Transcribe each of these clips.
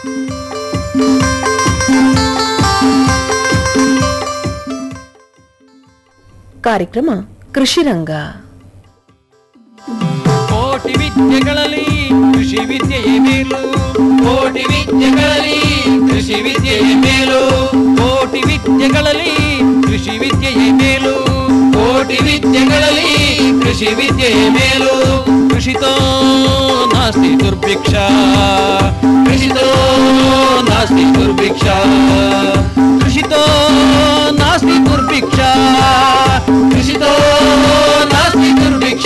ಕಾರ್ಯಕ್ರಮ ಕೃಷಿರಂಗ ಕೋಟಿ ವಿದ್ಯೆಗಳಲ್ಲಿ ಕೃಷಿ ವಿದ್ಯೆಯೇ ಮೇಲು ಕೋಟಿ ವಿದ್ಯೆಗಳಲ್ಲಿ ಕೃಷಿ ವಿದ್ಯೆಯೇ ಮೇಲು ಕೋಟಿ ವಿದ್ಯೆಗಳಲ್ಲಿ ಕೃಷಿ ವಿದ್ಯೆಯೇ ಮೇಲು ಕೋಟಿ ವಿದ್ಯೆಗಳಲ್ಲಿ ಕೃಷಿ ವಿದ್ಯೆಯೇ ಮೇಲು ಕೃಷಿತೋ ನಾಸ್ತಿ ದುರ್ಭಿಕ್ಷ ಕೃಷಿತೋ ನಾಸ್ತಿ ದುರ್ಭಿಕ್ಷ ಕೃಷಿತೋ ನಾಸ್ತಿ ದುರ್ಭಿಕ್ಷ ಕೃಷಿತೋ ನಾಸ್ತಿ ದುರ್ಭಿಕ್ಷ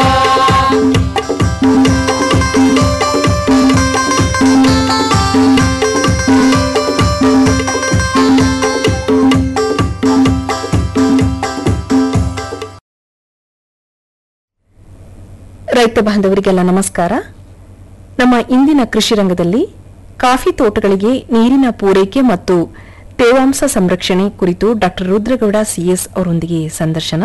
ರೈತ ಬಾಂಧವರಿಗೆಲ್ಲ ನಮಸ್ಕಾರ ನಮ್ಮ ಇಂದಿನ ಕೃಷಿ ರಂಗದಲ್ಲಿ ಕಾಫಿ ತೋಟಗಳಿಗೆ ನೀರಿನ ಪೂರೈಕೆ ಮತ್ತು ತೇವಾಂಶ ಸಂರಕ್ಷಣೆ ಕುರಿತು ಡಾಕ್ಟರ್ ರುದ್ರಗೌಡ ಸಿಎಸ್ ಅವರೊಂದಿಗೆ ಸಂದರ್ಶನ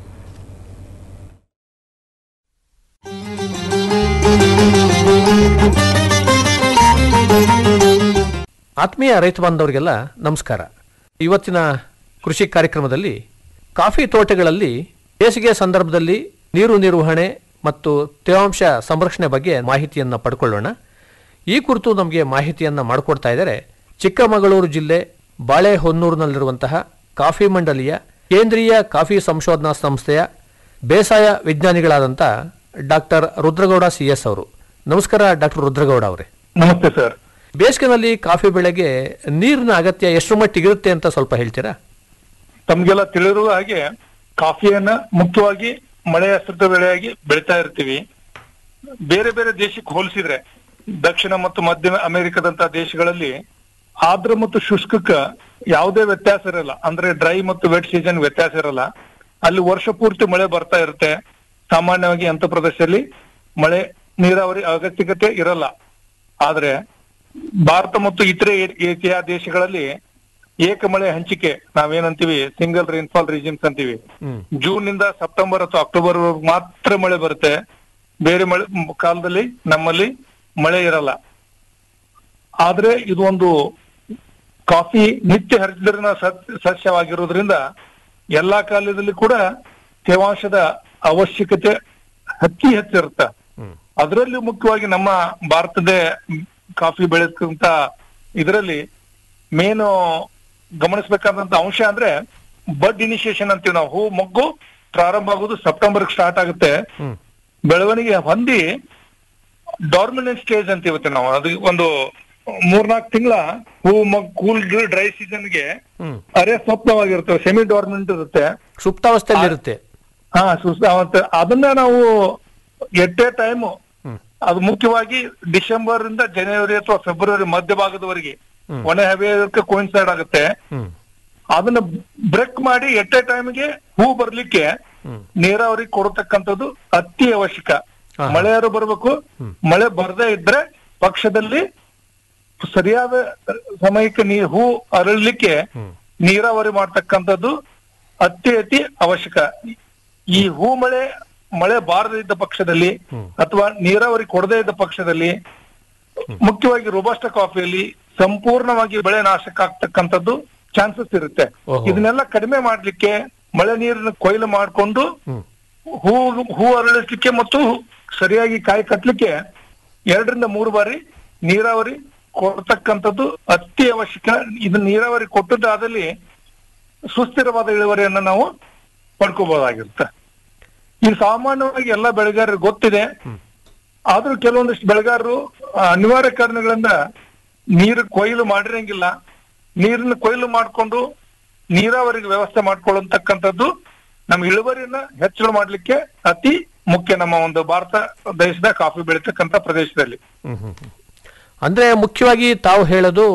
ಆತ್ಮೀಯ ರೈತ ಬಾಂಧವರಿಗೆಲ್ಲ ನಮಸ್ಕಾರ ಇವತ್ತಿನ ಕೃಷಿ ಕಾರ್ಯಕ್ರಮದಲ್ಲಿ ಕಾಫಿ ತೋಟಗಳಲ್ಲಿ ಬೇಸಿಗೆ ಸಂದರ್ಭದಲ್ಲಿ ನೀರು ನಿರ್ವಹಣೆ ಮತ್ತು ತೇವಾಂಶ ಸಂರಕ್ಷಣೆ ಬಗ್ಗೆ ಮಾಹಿತಿಯನ್ನು ಪಡ್ಕೊಳ್ಳೋಣ ಈ ಕುರಿತು ನಮಗೆ ಮಾಹಿತಿಯನ್ನು ಮಾಡಿಕೊಡ್ತಾ ಇದ್ದಾರೆ ಚಿಕ್ಕಮಗಳೂರು ಜಿಲ್ಲೆ ಬಾಳೆಹೊನ್ನೂರಿನಲ್ಲಿರುವಂತಹ ಕಾಫಿ ಮಂಡಲಿಯ ಕೇಂದ್ರೀಯ ಕಾಫಿ ಸಂಶೋಧನಾ ಸಂಸ್ಥೆಯ ಬೇಸಾಯ ವಿಜ್ಞಾನಿಗಳಾದಂಥ ಡಾಕ್ಟರ್ ರುದ್ರಗೌಡ ಸಿ ಎಸ್ ಅವರು ನಮಸ್ಕಾರ ಡಾಕ್ಟರ್ ರುದ್ರಗೌಡ ಅವರೇ ನಮಸ್ತೆ ಸರ್ ಬೇಸಿಗೆನಲ್ಲಿ ಕಾಫಿ ಬೆಳೆಗೆ ನೀರಿನ ಅಗತ್ಯ ಎಷ್ಟು ಮಟ್ಟಿಗಿರುತ್ತೆ ಅಂತ ಸ್ವಲ್ಪ ಹೇಳ್ತೀರಾ ತಮ್ಗೆಲ್ಲ ತಿಳಿದಿರುವ ಹಾಗೆ ಕಾಫಿಯನ್ನ ಮುಖ್ಯವಾಗಿ ಮಳೆಯಾಶ್ರಿತ ಬೆಳೆಯಾಗಿ ಬೆಳಿತಾ ಇರ್ತೀವಿ ಬೇರೆ ಬೇರೆ ದೇಶಕ್ಕೆ ಹೋಲಿಸಿದ್ರೆ ದಕ್ಷಿಣ ಮತ್ತು ಮಧ್ಯ ಅಮೆರಿಕದಂತ ದೇಶಗಳಲ್ಲಿ ಆರ್ದ್ರ ಮತ್ತು ಶುಷ್ಕಕ್ಕ ಯಾವುದೇ ವ್ಯತ್ಯಾಸ ಇರಲ್ಲ ಅಂದ್ರೆ ಡ್ರೈ ಮತ್ತು ವೆಟ್ ಸೀಸನ್ ವ್ಯತ್ಯಾಸ ಇರಲ್ಲ ಅಲ್ಲಿ ವರ್ಷ ಪೂರ್ತಿ ಮಳೆ ಬರ್ತಾ ಇರುತ್ತೆ ಸಾಮಾನ್ಯವಾಗಿ ಅಂತ ಪ್ರದೇಶದಲ್ಲಿ ಮಳೆ ನೀರಾವರಿ ಅಗತ್ಯಕತೆ ಇರಲ್ಲ ಆದ್ರೆ ಭಾರತ ಮತ್ತು ಇತರೆ ಏ- ಏಷ್ಯಾ ದೇಶಗಳಲ್ಲಿ ಏಕಮಳೆ ಹಂಚಿಕೆ ನಾವೇನಂತೀವಿ ಸಿಂಗಲ್ ರೈನ್ಫಾಲ್ ರೀಜಿಮ್ಸ್ ಅಂತೀವಿ ಜೂನ್ ನಿಂದ ಸೆಪ್ಟೆಂಬರ್ ಅಥವಾ ಅಕ್ಟೋಬರ್ ವರೆಗೂ ಮಾತ್ರ ಮಳೆ ಬರುತ್ತೆ ಬೇರೆ ಮಳೆ ಮ್, ಕಾಲದಲ್ಲಿ ನಮ್ಮಲ್ಲಿ ಮಳೆ ಇರಲ್ಲ ಆದ್ರೆ ಇದು ಒಂದು ಕಾಫಿ ನಿತ್ಯ ಹರಿದ್ರಿನ ಸತ್- ಸಸ್ಯವಾಗಿರೋದ್ರಿಂದ ಎಲ್ಲಾ ಕಾಲದಲ್ಲಿ ಕೂಡ ತೇವಾಂಶದ ಅವಶ್ಯಕತೆ ಅತಿ ಹೆಚ್ಚಿರುತ್ತೆ ಅದರಲ್ಲಿ ಮುಖ್ಯವಾಗಿ ನಮ್ಮ ಭಾರತದ ಕಾಫಿ ಬೆಳೆದಂತ ಇದರಲ್ಲಿ ಮೇನು ಗಮನಿಸಬೇಕಾದಂತ ಅಂಶ ಅಂದ್ರೆ ಬಡ್ ಇನಿಷಿಯೇಷನ್ ಅಂತೀವಿ ನಾವು ಹೂ ಮೊಗ್ಗು ಪ್ರಾರಂಭ ಆಗೋದು ಸೆಪ್ಟೆಂಬರ್ ಸ್ಟಾರ್ಟ್ ಆಗುತ್ತೆ ಬೆಳವಣಿಗೆ ಹೊಂದಿ ಡಾರ್ಮಿನೆಂಟ್ ಸ್ಟೇಜ್ ಅಂತ ಇವತ್ತು ನಾವು ಅದು ಒಂದು ಮೂರ್ನಾಲ್ಕು ತಿಂಗಳ ಹೂ ಮೊಗ್ ಕೂಲ್ ಡ್ರೈ ಸೀಸನ್ಗೆ ಅರೆ ಸ್ವಪ್ನವಾಗಿರುತ್ತೆ ಸೆಮಿ ಡಾರ್ಮೆಂಟ್ ಇರುತ್ತೆ ಸುಪ್ತಾವಸ್ಥೆಯಲ್ಲಿ ಇರುತ್ತೆ ಹಾ ಸುಸ್ತ ಅವತ್ತು ಅದನ್ನ ನಾವು ಎಟ್ ಎ ಟೈಮ್ ಅದು ಮುಖ್ಯವಾಗಿ ಡಿಸೆಂಬರ್ ಇಂದ ಜನವರಿ ಅಥವಾ ಫೆಬ್ರವರಿ ಮಧ್ಯಭಾಗದವರೆಗೆ ಒಣ ಹವೆಯಕ್ಕೆ ಕೋಯಿನ್ಸೈಡ್ ಆಗುತ್ತೆ ಅದನ್ನ ಬ್ರೇಕ್ ಮಾಡಿ ಎಟ್ ಎ ಟೈಮ್ಗೆ ಹೂ ಬರ್ಲಿಕ್ಕೆ ನೀರಾವರಿ ಕೊಡತಕ್ಕಂಥದ್ದು ಅತಿ ಅವಶ್ಯಕ ಮಳೆಯಾರು ಬರ್ಬೇಕು ಮಳೆ ಬರದೇ ಇದ್ರೆ ಪಕ್ಷದಲ್ಲಿ ಸರಿಯಾದ ಸಮಯಕ್ಕೆ ನೀ ಹೂ ಅರಳಲಿಕ್ಕೆ ನೀರಾವರಿ ಮಾಡ್ತಕ್ಕಂಥದ್ದು ಅತಿ ಅತಿ ಅವಶ್ಯಕ ಈ ಹೂ ಮಳೆ ಮಳೆ ಬಾರದೇ ಇದ್ದ ಪಕ್ಷದಲ್ಲಿ ಅಥವಾ ನೀರಾವರಿ ಕೊಡದೇ ಇದ್ದ ಪಕ್ಷದಲ್ಲಿ ಮುಖ್ಯವಾಗಿ ರೋಬಸ್ಟ ಕಾಫಿಯಲ್ಲಿ ಸಂಪೂರ್ಣವಾಗಿ ಬೆಳೆ ನಾಶಕ ಆಗ್ತಕ್ಕಂಥದ್ದು ಚಾನ್ಸಸ್ ಇರುತ್ತೆ ಓಹೋ. ಇದನ್ನೆಲ್ಲ ಕಡಿಮೆ ಮಾಡ್ಲಿಕ್ಕೆ ಮಳೆ ನೀರನ್ನ ಕೊಯ್ಲು ಮಾಡ್ಕೊಂಡು ಹೂ ಹೂ ಅರಳಿಸ್ಲಿಕ್ಕೆ ಮತ್ತು ಸರಿಯಾಗಿ ಕಾಯಿ ಕಟ್ಲಿಕ್ಕೆ ಎರಡರಿಂದ ಮೂರು ಬಾರಿ ನೀರಾವರಿ ಕೊಡ್ತಕ್ಕಂಥದ್ದು ಅತಿ ಅವಶ್ಯಕ ಇದು ನೀರಾವರಿ ಕೊಟ್ಟದ್ದಾದಲ್ಲಿ ಸುಸ್ಥಿರವಾದ ಇಳುವರಿಯನ್ನ ನಾವು ಪಡ್ಕೋಬಹುದಾಗಿರುತ್ತೆ ಇದು ಸಾಮಾನ್ಯವಾಗಿ ಎಲ್ಲ ಬೆಳೆಗಾರರಿಗೆ ಗೊತ್ತಿದೆ ಆದ್ರೂ ಕೆಲವೊಂದಿಷ್ಟು ಬೆಳೆಗಾರರು ಆ, ಅನಿವಾರ್ಯ ಕಾರಣಗಳಿಂದ ನೀರು ಕೊಯ್ಲು ಮಾಡಿರಂಗಿಲ್ಲ ನೀರನ್ನ ಕೊಯ್ಲು ಮಾಡ್ಕೊಂಡು ನೀರಾವರಿಗೆ ವ್ಯವಸ್ಥೆ ಮಾಡ್ಕೊಳ್ಳತಕ್ಕಂಥದ್ದು ನಮ್ಮ ಇಳುವರಿಯನ್ನ ಹೆಚ್ಚಳ ಮಾಡ್ಲಿಕ್ಕೆ ಅತಿ ಮುಖ್ಯ ನಮ್ಮ ಒಂದು ಭಾರತ ದೇಶದ ಕಾಫಿ ಬೆಳೀತಕ್ಕಂಥ ಪ್ರದೇಶದಲ್ಲಿ ಅಂದ್ರೆ ಮುಖ್ಯವಾಗಿ ತಾವು ಹೇಳೋದು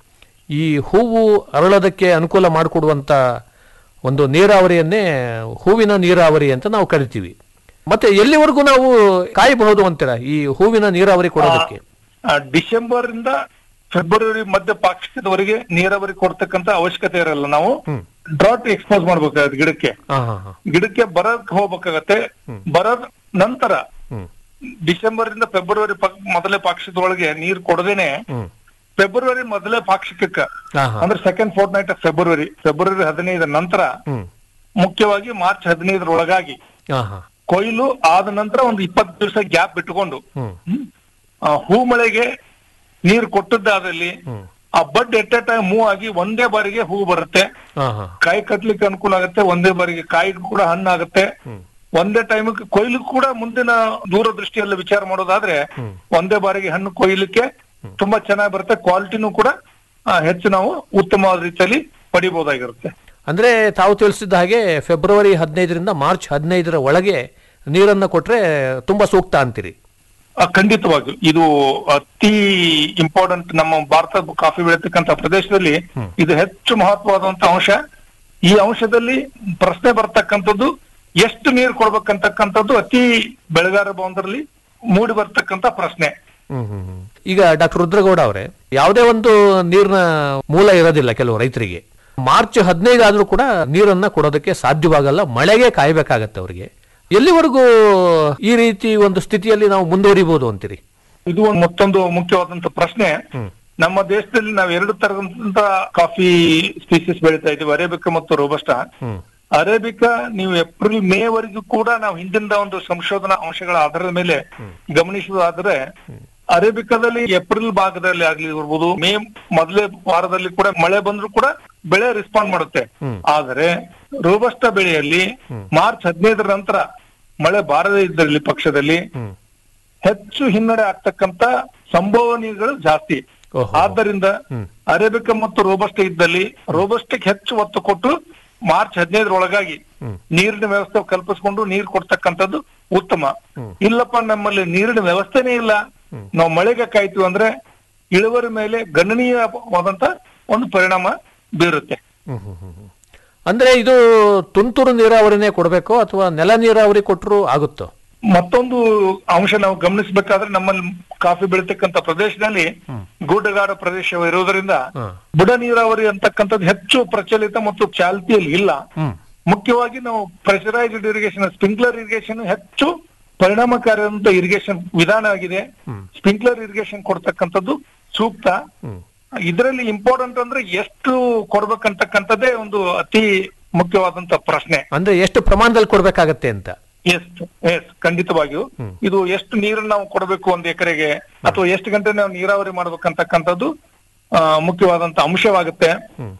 ಈ ಹೂವು ಅರಳೋದಕ್ಕೆ ಅನುಕೂಲ ಮಾಡಿಕೊಡುವಂತ ಒಂದು ನೀರಾವರಿಯನ್ನೇ ಹೂವಿನ ನೀರಾವರಿ ಅಂತ ನಾವು ಕರಿತೀವಿ ಮತ್ತೆ ಎಲ್ಲಿವರೆಗೂ ನಾವು ಕಾಯಬಹುದು ಅಂತೀರಾ ಈ ಹೂವಿನ ನೀರಾವರಿ ಕೊಡೋದಕ್ಕೆ ಆ, ಡಿಸೆಂಬರ್ ಇಂದ ಫೆಬ್ರವರಿ ಮಧ್ಯ ಪಾಕ್ಷಿಕದವರೆಗೆ ನೀರಾವರಿ ಕೊಡ್ತಕ್ಕಂತ ಅವಶ್ಯಕತೆ ಇರಲ್ಲ ನಾವು ಡ್ರಾಟ್ ಎಕ್ಸ್ಪೋಸ್ ಮಾಡ್ಬೇಕಾಗತ್ತೆ ಗಿಡಕ್ಕೆ ಹಾ ಹಾ ಹಾ ಗಿಡಕ್ಕೆ ಬರಕ್ ಹೋಗ್ಬೇಕಾಗತ್ತೆ ಬರೋದ್ ನಂತರ ಡಿಸೆಂಬರ್ ಇಂದ ಫೆಬ್ರವರಿ ಪಕ್- ಮೊದಲೇ ಪಾಕ್ಷದೊಳಗೆ ನೀರ್ ಕೊಡದೇನೆ ಫೆಬ್ರವರಿ ಮೊದಲೇ ಪಾಕ್ಷಿಕ ಹಾ ಹಾ ಅಂದ್ರೆ second fortnight of February February ಹದಿನೈದರ ನಂತರ ಹ್ಮ್ ಮುಖ್ಯವಾಗಿ ಮಾರ್ಚ್ ಹದಿನೈದರ ಒಳಗಾಗಿ ಹಾ ಹಾ ಕೊಯ್ಲು ಆದ ನಂತರ ಒಂದು ಇಪ್ಪತ್ತು ದಿವಸ ಗ್ಯಾಪ್ ಬಿಟ್ಟುಕೊಂಡು ಹ್ಮ್ ಹ್ಮ್, ಆ, ಹೂ ಮಳೆಗೆ ನೀರು ಕೊಟ್ಟದ್ದಾದಲ್ಲಿ ಹ್ಮ್ ಆ ಬಡ್ ಎಟ್ ಎ ಟೈಮ್ ಮೂವ್ ಆಗಿ ಒಂದೇ ಬಾರಿಗೆ ಹೂ ಬರುತ್ತೆ ಹಾ ಹಾ ಕಾಯಿ ಕಟ್ಲಿಕ್ಕೆ ಅನುಕೂಲ ಆಗುತ್ತೆ ಒಂದೇ ಬಾರಿಗೆ ಕಾಯಿ ಕೂಡ ಹಣ್ಣಾಗುತ್ತೆ ಹ್ಮ್ ಒಂದೇ ಟೈಮ್ ಕೊಯ್ಲು ಕೂಡ ಮುಂದಿನ ದೂರದೃಷ್ಟಿಯಲ್ಲಿ ವಿಚಾರ ಮಾಡೋದಾದ್ರೆ ಹ್ಮ್. ಒಂದೇ ಬಾರಿಗೆ ಹಣ್ಣು ಕೊಯ್ಲಿಕ್ಕೆ ತುಂಬಾ ಚೆನ್ನಾಗಿ ಬರುತ್ತೆ ಕ್ವಾಲಿಟಿನೂ ಕೂಡ ಆ, ಹೆಚ್ಚು ನಾವು ಉತ್ತಮವಾದ ರೀತಿಯಲ್ಲಿ ಪಡಿಬಹುದಾಗಿರುತ್ತೆ ಅಂದ್ರೆ ತಾವು ತಿಳಿಸಿದ ಹಾಗೆ ಫೆಬ್ರವರಿ ಹದಿನೈದರಿಂದ ಮಾರ್ಚ್ ಹದಿನೈದರ ಒಳಗೆ ನೀರನ್ನ ಕೊಟ್ರೆ ತುಂಬಾ ಸೂಕ್ತ ಅಂತೀರಿ ಆ, ಖಂಡಿತವಾಗಿಯೂ ಇದು ಅತಿ ಇಂಪಾರ್ಟೆಂಟ್ ನಮ್ಮ ಭಾರತ ಕಾಫಿ ಬೆಳೀತಕ್ಕಂತ ಪ್ರದೇಶದಲ್ಲಿ ಇದು ಹೆಚ್ಚು ಮಹತ್ವವಾದಂತ ಅಂಶ ಈ ಅಂಶದಲ್ಲಿ ಪ್ರಶ್ನೆ ಬರ್ತಕ್ಕಂಥದ್ದು ಎಷ್ಟು ನೀರು ಕೊಡ್ಬೇಕಂತಕ್ಕಂಥದ್ದು ಅತಿ ಬೆಳೆಗಾರ ಬಾಂಧವರಲ್ಲಿ ಮೂಡಿ ಬರ್ತಕ್ಕಂತ ಪ್ರಶ್ನೆ ಹ್ಮ್ ಹ್ಮ್ ಹ್ಮ್. ಈಗ ಡಾಕ್ಟರ್ ರುದ್ರಗೌಡ ಅವರೇ ಯಾವುದೇ ಒಂದು ನೀರಿನ ಮೂಲ ಇರೋದಿಲ್ಲ ಕೆಲವು ರೈತರಿಗೆ ಮಾರ್ಚ್ ಹದಿನೈದು ಆದ್ರೂ ಕೂಡ ನೀರನ್ನ ಕೊಡೋದಕ್ಕೆ ಸಾಧ್ಯವಾಗಲ್ಲ ಮಳೆಗೆ ಕಾಯ್ಬೇಕಾಗತ್ತೆ ಅವರಿಗೆ ಎಲ್ಲಿವರೆಗೂ ಈ ರೀತಿ ಒಂದು ಸ್ಥಿತಿಯಲ್ಲಿ ನಾವು ಮುಂದುವರಿಬಹುದು ಅಂತೀರಿ ಇದು ಒಂದು ಮತ್ತೊಂದು ಮುಖ್ಯವಾದಂತ ಪ್ರಶ್ನೆ ನಮ್ಮ ದೇಶದಲ್ಲಿ ನಾವು ಎರಡು ತರದಂತ ಕಾಫಿ ಸ್ಪೀಸೀಸ್ ಬೆಳೀತಾ ಇದ್ದೀವಿ ಅರೇಬಿಕಾ ಮತ್ತು ರೋಬಸ್ಟಾ ಹ್ಮ್ ಅರೇಬಿಕಾ ನೀವು ಏಪ್ರಿಲ್ ಮೇ ವರೆಗೂ ಕೂಡ ನಾವು ಹಿಂದಿನ ಒಂದು ಸಂಶೋಧನಾ ಅಂಶಗಳ ಆಧಾರದ ಮೇಲೆ ಗಮನಿಸುವುದಾದ್ರೆ ಅರೇಬಿಕಾದಲ್ಲಿ ಏಪ್ರಿಲ್ ಭಾಗದಲ್ಲಿ ಆಗ್ಲಿ ಇರ್ಬೋದು ಮೇ ಮೊದಲೇ ವಾರದಲ್ಲಿ ಕೂಡ ಮಳೆ ಬಂದ್ರು ಕೂಡ ಬೆಳೆ ರೆಸ್ಪಾಂಡ್ ಮಾಡುತ್ತೆ ಆದರೆ ರೋಬಸ್ಟ ಬೆಳೆಯಲ್ಲಿ ಮಾರ್ಚ್ ಹದಿನೈದರ ನಂತರ ಮಳೆ ಬಾರದೇ ಇದ್ದಲ್ಲಿ ಪಕ್ಷದಲ್ಲಿ ಹ್ಮ್ ಹೆಚ್ಚು ಹಿನ್ನಡೆ ಆಗ್ತಕ್ಕಂತ ಸಂಭವನೀಯಗಳು ಜಾಸ್ತಿ ಓಹೋ. ಆದ್ದರಿಂದ ಅರೇಬಿಕಾ ಮತ್ತು ರೋಬಸ್ಟ ಇದ್ದಲ್ಲಿ ರೋಬಸ್ಟಕ್ಕೆ ಹೆಚ್ಚು ಒತ್ತು ಕೊಟ್ಟು ಮಾರ್ಚ್ ಹದಿನೈದರ ಒಳಗಾಗಿ ನೀರಿನ ವ್ಯವಸ್ಥೆ ಕಲ್ಪಿಸಿಕೊಂಡು ನೀರು ಕೊಡ್ತಕ್ಕಂಥದ್ದು ಉತ್ತಮ ಇಲ್ಲಪ್ಪ ನಮ್ಮಲ್ಲಿ ನೀರಿನ ವ್ಯವಸ್ಥೆನೇ ಇಲ್ಲ ನಾವು ಮಳೆಗೆ ಕಾಯ್ತೀವಿ ಅಂದ್ರೆ ಇಳುವರಿ ಮೇಲೆ ಗಣನೀಯವಾದಂತ ಒಂದು ಪರಿಣಾಮ ಬೀರುತ್ತೆ ಹ್ಮ್ ಹ್ಮ್ ಹ್ಮ್ ಹ್ಮ್. ಅಂದ್ರೆ ಇದು ತುಂತುರು ನೀರಾವರಿನೇ ಕೊಡಬೇಕು ಅಥವಾ ನೆಲ ನೀರಾವರಿ ಕೊಟ್ಟರು ಆಗುತ್ತೋ ಮತ್ತೊಂದು ಅಂಶ ನಾವು ಗಮನಿಸಬೇಕಾದ್ರೆ ನಮ್ಮಲ್ಲಿ ಕಾಫಿ ಬೆಳೀತಕ್ಕಂತ ಪ್ರದೇಶದಲ್ಲಿ ಗುಡ್ಡಗಾಡ ಪ್ರದೇಶ ಇರುವುದರಿಂದ ಹಾ. ಬುಡ ನೀರಾವರಿ ಅಂತಕ್ಕಂಥದ್ದು ಹೆಚ್ಚು ಪ್ರಚಲಿತ ಮತ್ತು ಚಾಲ್ತಿಯಲ್ಲಿ ಇಲ್ಲ ಹ್ಮ್ ಮುಖ್ಯವಾಗಿ ನಾವು ಪ್ರೆಷರೈಸ್ಡ್ ಇರಿಗೇಷನ್ ಸ್ಪ್ರಿಂಕ್ಲರ್ ಇರಿಗೇಷನ್ ಹೆಚ್ಚು ಪರಿಣಾಮಕಾರಿಯಾದಂತ ಇರಿಗೇಷನ್ ವಿಧಾನ ಆಗಿದೆ ಸ್ಪ್ರಿಂಕ್ಲರ್ ಇರಿಗೇಷನ್ ಕೊಡ್ತಕ್ಕಂಥದ್ದು ಸೂಕ್ತ ಇದರಲ್ಲಿ ಇಂಪಾರ್ಟೆಂಟ್ ಅಂದ್ರೆ ಎಷ್ಟು ಕೊಡ್ಬೇಕಂತಕ್ಕಂಥದ್ದೇ ಒಂದು ಅತಿ ಮುಖ್ಯವಾದಂತ ಪ್ರಶ್ನೆ ಅಂದ್ರೆ ಎಷ್ಟು ಪ್ರಮಾಣದಲ್ಲಿ ಕೊಡ್ಬೇಕಾಗತ್ತೆ ಅಂತ ಎಷ್ಟು ಎಸ್ ಖಂಡಿತವಾಗಿಯೂ ಇದು ಎಷ್ಟು ನೀರನ್ನು ನಾವು ಕೊಡಬೇಕು ಒಂದ್ ಎಕರೆಗೆ ಅಥವಾ ಎಷ್ಟು ಗಂಟೆ ನಾವು ನೀರಾವರಿ ಮಾಡ್ಬೇಕಂತಕ್ಕಂಥದ್ದು ಆ, ಮುಖ್ಯವಾದಂತ ಅಂಶವಾಗುತ್ತೆ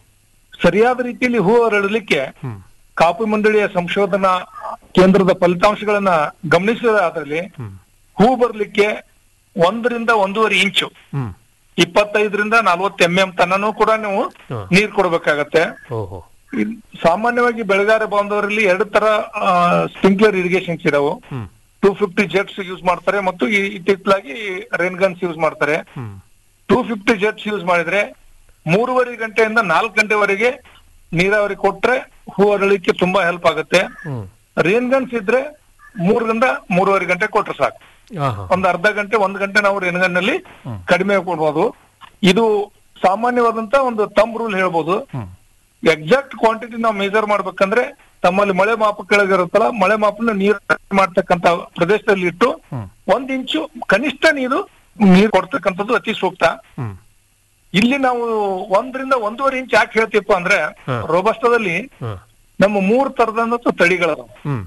ಸರಿಯಾದ ರೀತಿಯಲ್ಲಿ ಹೂ ಅರಳಲಿಕ್ಕೆ ಕಾಫಿ ಮಂಡಳಿಯ ಸಂಶೋಧನಾ ಕೇಂದ್ರದ ಫಲಿತಾಂಶಗಳನ್ನ ಗಮನಿಸಿದಾದ್ರಲ್ಲಿ ಹೂ ಬರ್ಲಿಕ್ಕೆ ಒಂದರಿಂದ ಒಂದೂವರೆ ಇಂಚು ಹ್ಮ್ ಇಪ್ಪತ್ತೈದರಿಂದ ನಲ್ವತ್ತು ಎಂ ಎಂ ತನನೂ ಕೂಡ ನೀವು ಹ್ಮ್. ನೀರ್ ಕೊಡ್ಬೇಕಾಗತ್ತೆ ಓಹೋ ಇನ್ ಸಾಮಾನ್ಯವಾಗಿ ಬೆಳೆಗಾರ ಬಾಂಧವರಲ್ಲಿ ಎರಡು ತರ ಸ್ಪ್ರಿಂಕ್ಲರ್ ಇರಿಗೇಷನ್ಸ್ ಇದಾವು ಹ್ಮ್ ಟೂ ಫಿಫ್ಟಿ ಜೆಟ್ಸ್ ಯೂಸ್ ಮಾಡ್ತಾರೆ ಮತ್ತು ಈ- ಇತ್ತಿತ್ತಲಾಗಿ ರೇನ್ ಗನ್ಸ್ ಯೂಸ್ ಮಾಡ್ತಾರೆ ಹ್ಮ್ ಟೂ ಫಿಫ್ಟಿ ಜೆಟ್ಸ್ ಯೂಸ್ ಮಾಡಿದ್ರೆ ಮೂರುವರೆ ಗಂಟೆಯಿಂದ ನಾಲ್ಕು ಗಂಟೆವರೆಗೆ ನೀರಾವರಿ ಕೊಟ್ರೆ ಹೂ ಅರಳಿಕ್ಕೆ ತುಂಬಾ ಹೆಲ್ಪ್ ಆಗುತ್ತೆ ಹ್ಮ್ ರೇನ್ ಗನ್ಸ್ ಇದ್ರೆ ಮೂರರಿಂದ ಮೂರುವರೆ ಗಂಟೆ ಕೊಟ್ರೆ ಸಾಕು ಹಾ ಹಾ ಒಂದ್ ಅರ್ಧ ಗಂಟೆ ಒಂದ್ ಗಂಟೆ ನಾವು ರೇನ್ ಗನ್ ನಲ್ಲಿ ಕಡಿಮೆ ಕೊಡ್ಬೋದು ಇದು ಸಾಮಾನ್ಯವಾದಂತ ಒಂದು ತಮ್ ರೂಲ್ ಹೇಳ್ಬೋದು ಎಕ್ಸಾಕ್ಟ್ ಕ್ವಾಂಟಿಟಿ ನಾವು ಮೆಜರ್ ಮಾಡ್ಬೇಕಂದ್ರೆ ತಮ್ಮಲ್ಲಿ ಮಳೆ ಮಾಪ ಕೆಳಗಿರುತ್ತಲ್ಲ ಮಳೆ ಮಾಪನ ನೀರು ಮಾಡ್ತಕ್ಕಂತ ಪ್ರದೇಶದಲ್ಲಿ ಇಟ್ಟು ಒಂದ್ ಇಂಚು ಕನಿಷ್ಠ ನೀರು ನೀರು ಕೊಡ್ತಕ್ಕಂಥದ್ದು ಅತಿ ಸೂಕ್ತ ಹ್ಮ್ ಇಲ್ಲಿ ನಾವು ಒಂದರಿಂದ ಒಂದೂವರೆ ಇಂಚ್ ಯಾಕೆ ಹೇಳ್ತೀವಪ್ಪ ಅಂದ್ರೆ ರೋಬಸ್ಟದಲ್ಲಿ ಹಾ ನಮ್ಮ ಮೂರ್ ತರದಂತ ತಳಿಗಳದಾವ ಹ್ಮ್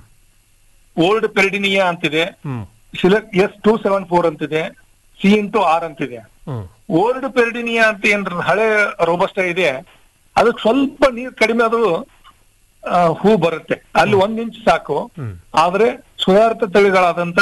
ಓಲ್ಡ್ ಪೆರಿಡಿನಿಯಾ ಅಂತಿದೆ ಹ್ಮ್ select S two seven four ಅಂತಿದೆ ಸಿ ಇಂಟು ಆರ್ ಅಂತಿದೆ ಹ್ಮ್ ಓಲ್ಡ್ ಪೆರಿಡಿನಿಯಾ ಅಂತ ಏನ್ ಹಳೆ ರೋಬಸ್ಟ ಇದೆ ಅದಕ್ಕೆ ಸ್ವಲ್ಪ ನೀರ್ ಕಡಿಮೆ ಆದ್ರೂ ಆ, ಹೂ ಬರುತ್ತೆ ಅಲ್ಲಿ ಒಂದ್ ಇಂಚ್ ಸಾಕು ಹ್ಮ್. ಆದ್ರೆ ಸುಧಾರಿತ ತಳಿಗಳಾದಂತ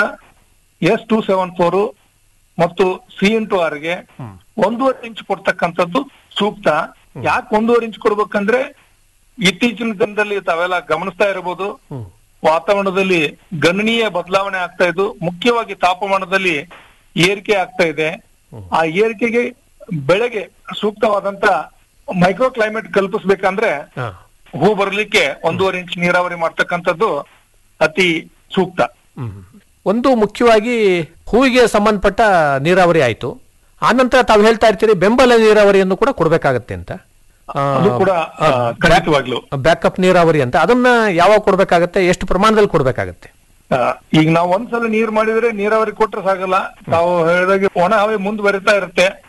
ಎಸ್ ಟೂ ಸೆವೆನ್ ಫೋರ್ ಮತ್ತು ಸಿ ಇಂಟು ಆರ್ಗೆ ಒಂದೂವರೆ ಇಂಚ್ ಕೊಡ್ತಕ್ಕಂಥದ್ದು ಸೂಕ್ತ ಯಾಕೆ ಒಂದೂವರೆ ಇಂಚ್ ಕೊಡ್ಬೇಕಂದ್ರೆ ಇತ್ತೀಚಿನ ದಿನದಲ್ಲಿ ತಾವೆಲ್ಲ ಗಮನಿಸ್ತಾ ಇರಬಹುದು ಹ್ಮ್ ವಾತಾವರಣದಲ್ಲಿ ಗಣನೀಯ ಬದಲಾವಣೆ ಆಗ್ತಾ ಇದ್ದು ಮುಖ್ಯವಾಗಿ ತಾಪಮಾನದಲ್ಲಿ ಏರಿಕೆ ಆಗ್ತಾ ಇದೆ ಆ ಏರಿಕೆಗೆ ಬೆಳೆಗೆ ಸೂಕ್ತವಾದಂತ ಮೈಕ್ರೋ ಕ್ಲೈಮೇಟ್ ಕಲ್ಪಿಸ್ಬೇಕಂದ್ರೆ ಹಾ ಹೂ ಬರ್ಲಿಕ್ಕೆ ಒಂದೂವರೆ ಇಂಚ್ ನೀರಾವರಿ ಮಾಡ್ತಕ್ಕಂಥದ್ದು ಅತಿ ಸೂಕ್ತ ಹ್ಮ್. ಒಂದು ಮುಖ್ಯವಾಗಿ ಹೂವಿಗೆ ಸಂಬಂಧಪಟ್ಟ ನೀರಾವರಿ ಆಯ್ತು ಆನಂತರ ತಾವು ಹೇಳ್ತಾ ಇರ್ತೀರಿ ಬೆಂಬಲ ನೀರಾವರಿಯನ್ನು ಕೂಡ ಕೊಡ್ಬೇಕಾಗತ್ತೆ ಅಂತ ಅದು ಕೂಡ ಆ, ಖಂಡಿತವಾಗ್ಲು ಬ್ಯಾಕಪ್ ನೀರಾವರಿ ಅಂತ ಅದನ್ನ ಯಾವಾಗ ಕೊಡ್ಬೇಕಾಗತ್ತೆ ಎಷ್ಟು ಪ್ರಮಾಣದಲ್ಲಿ ಕೊಡ್ಬೇಕಾಗತ್ತೆ ಆ, ಈಗ ನಾವು ಒಂದ್ಸಲ ನೀರ್ ಮಾಡಿದ್ರೆ ನೀರಾವರಿ ಕೊಟ್ರೆ ಸಾಗಲ್ಲ ತಾವು ಹೇಳಿದಾಗೆ ಒಣ ಹವೆ ಮುಂದುವರಿತಾ ಇರುತ್ತೆ ಹ್ಮ್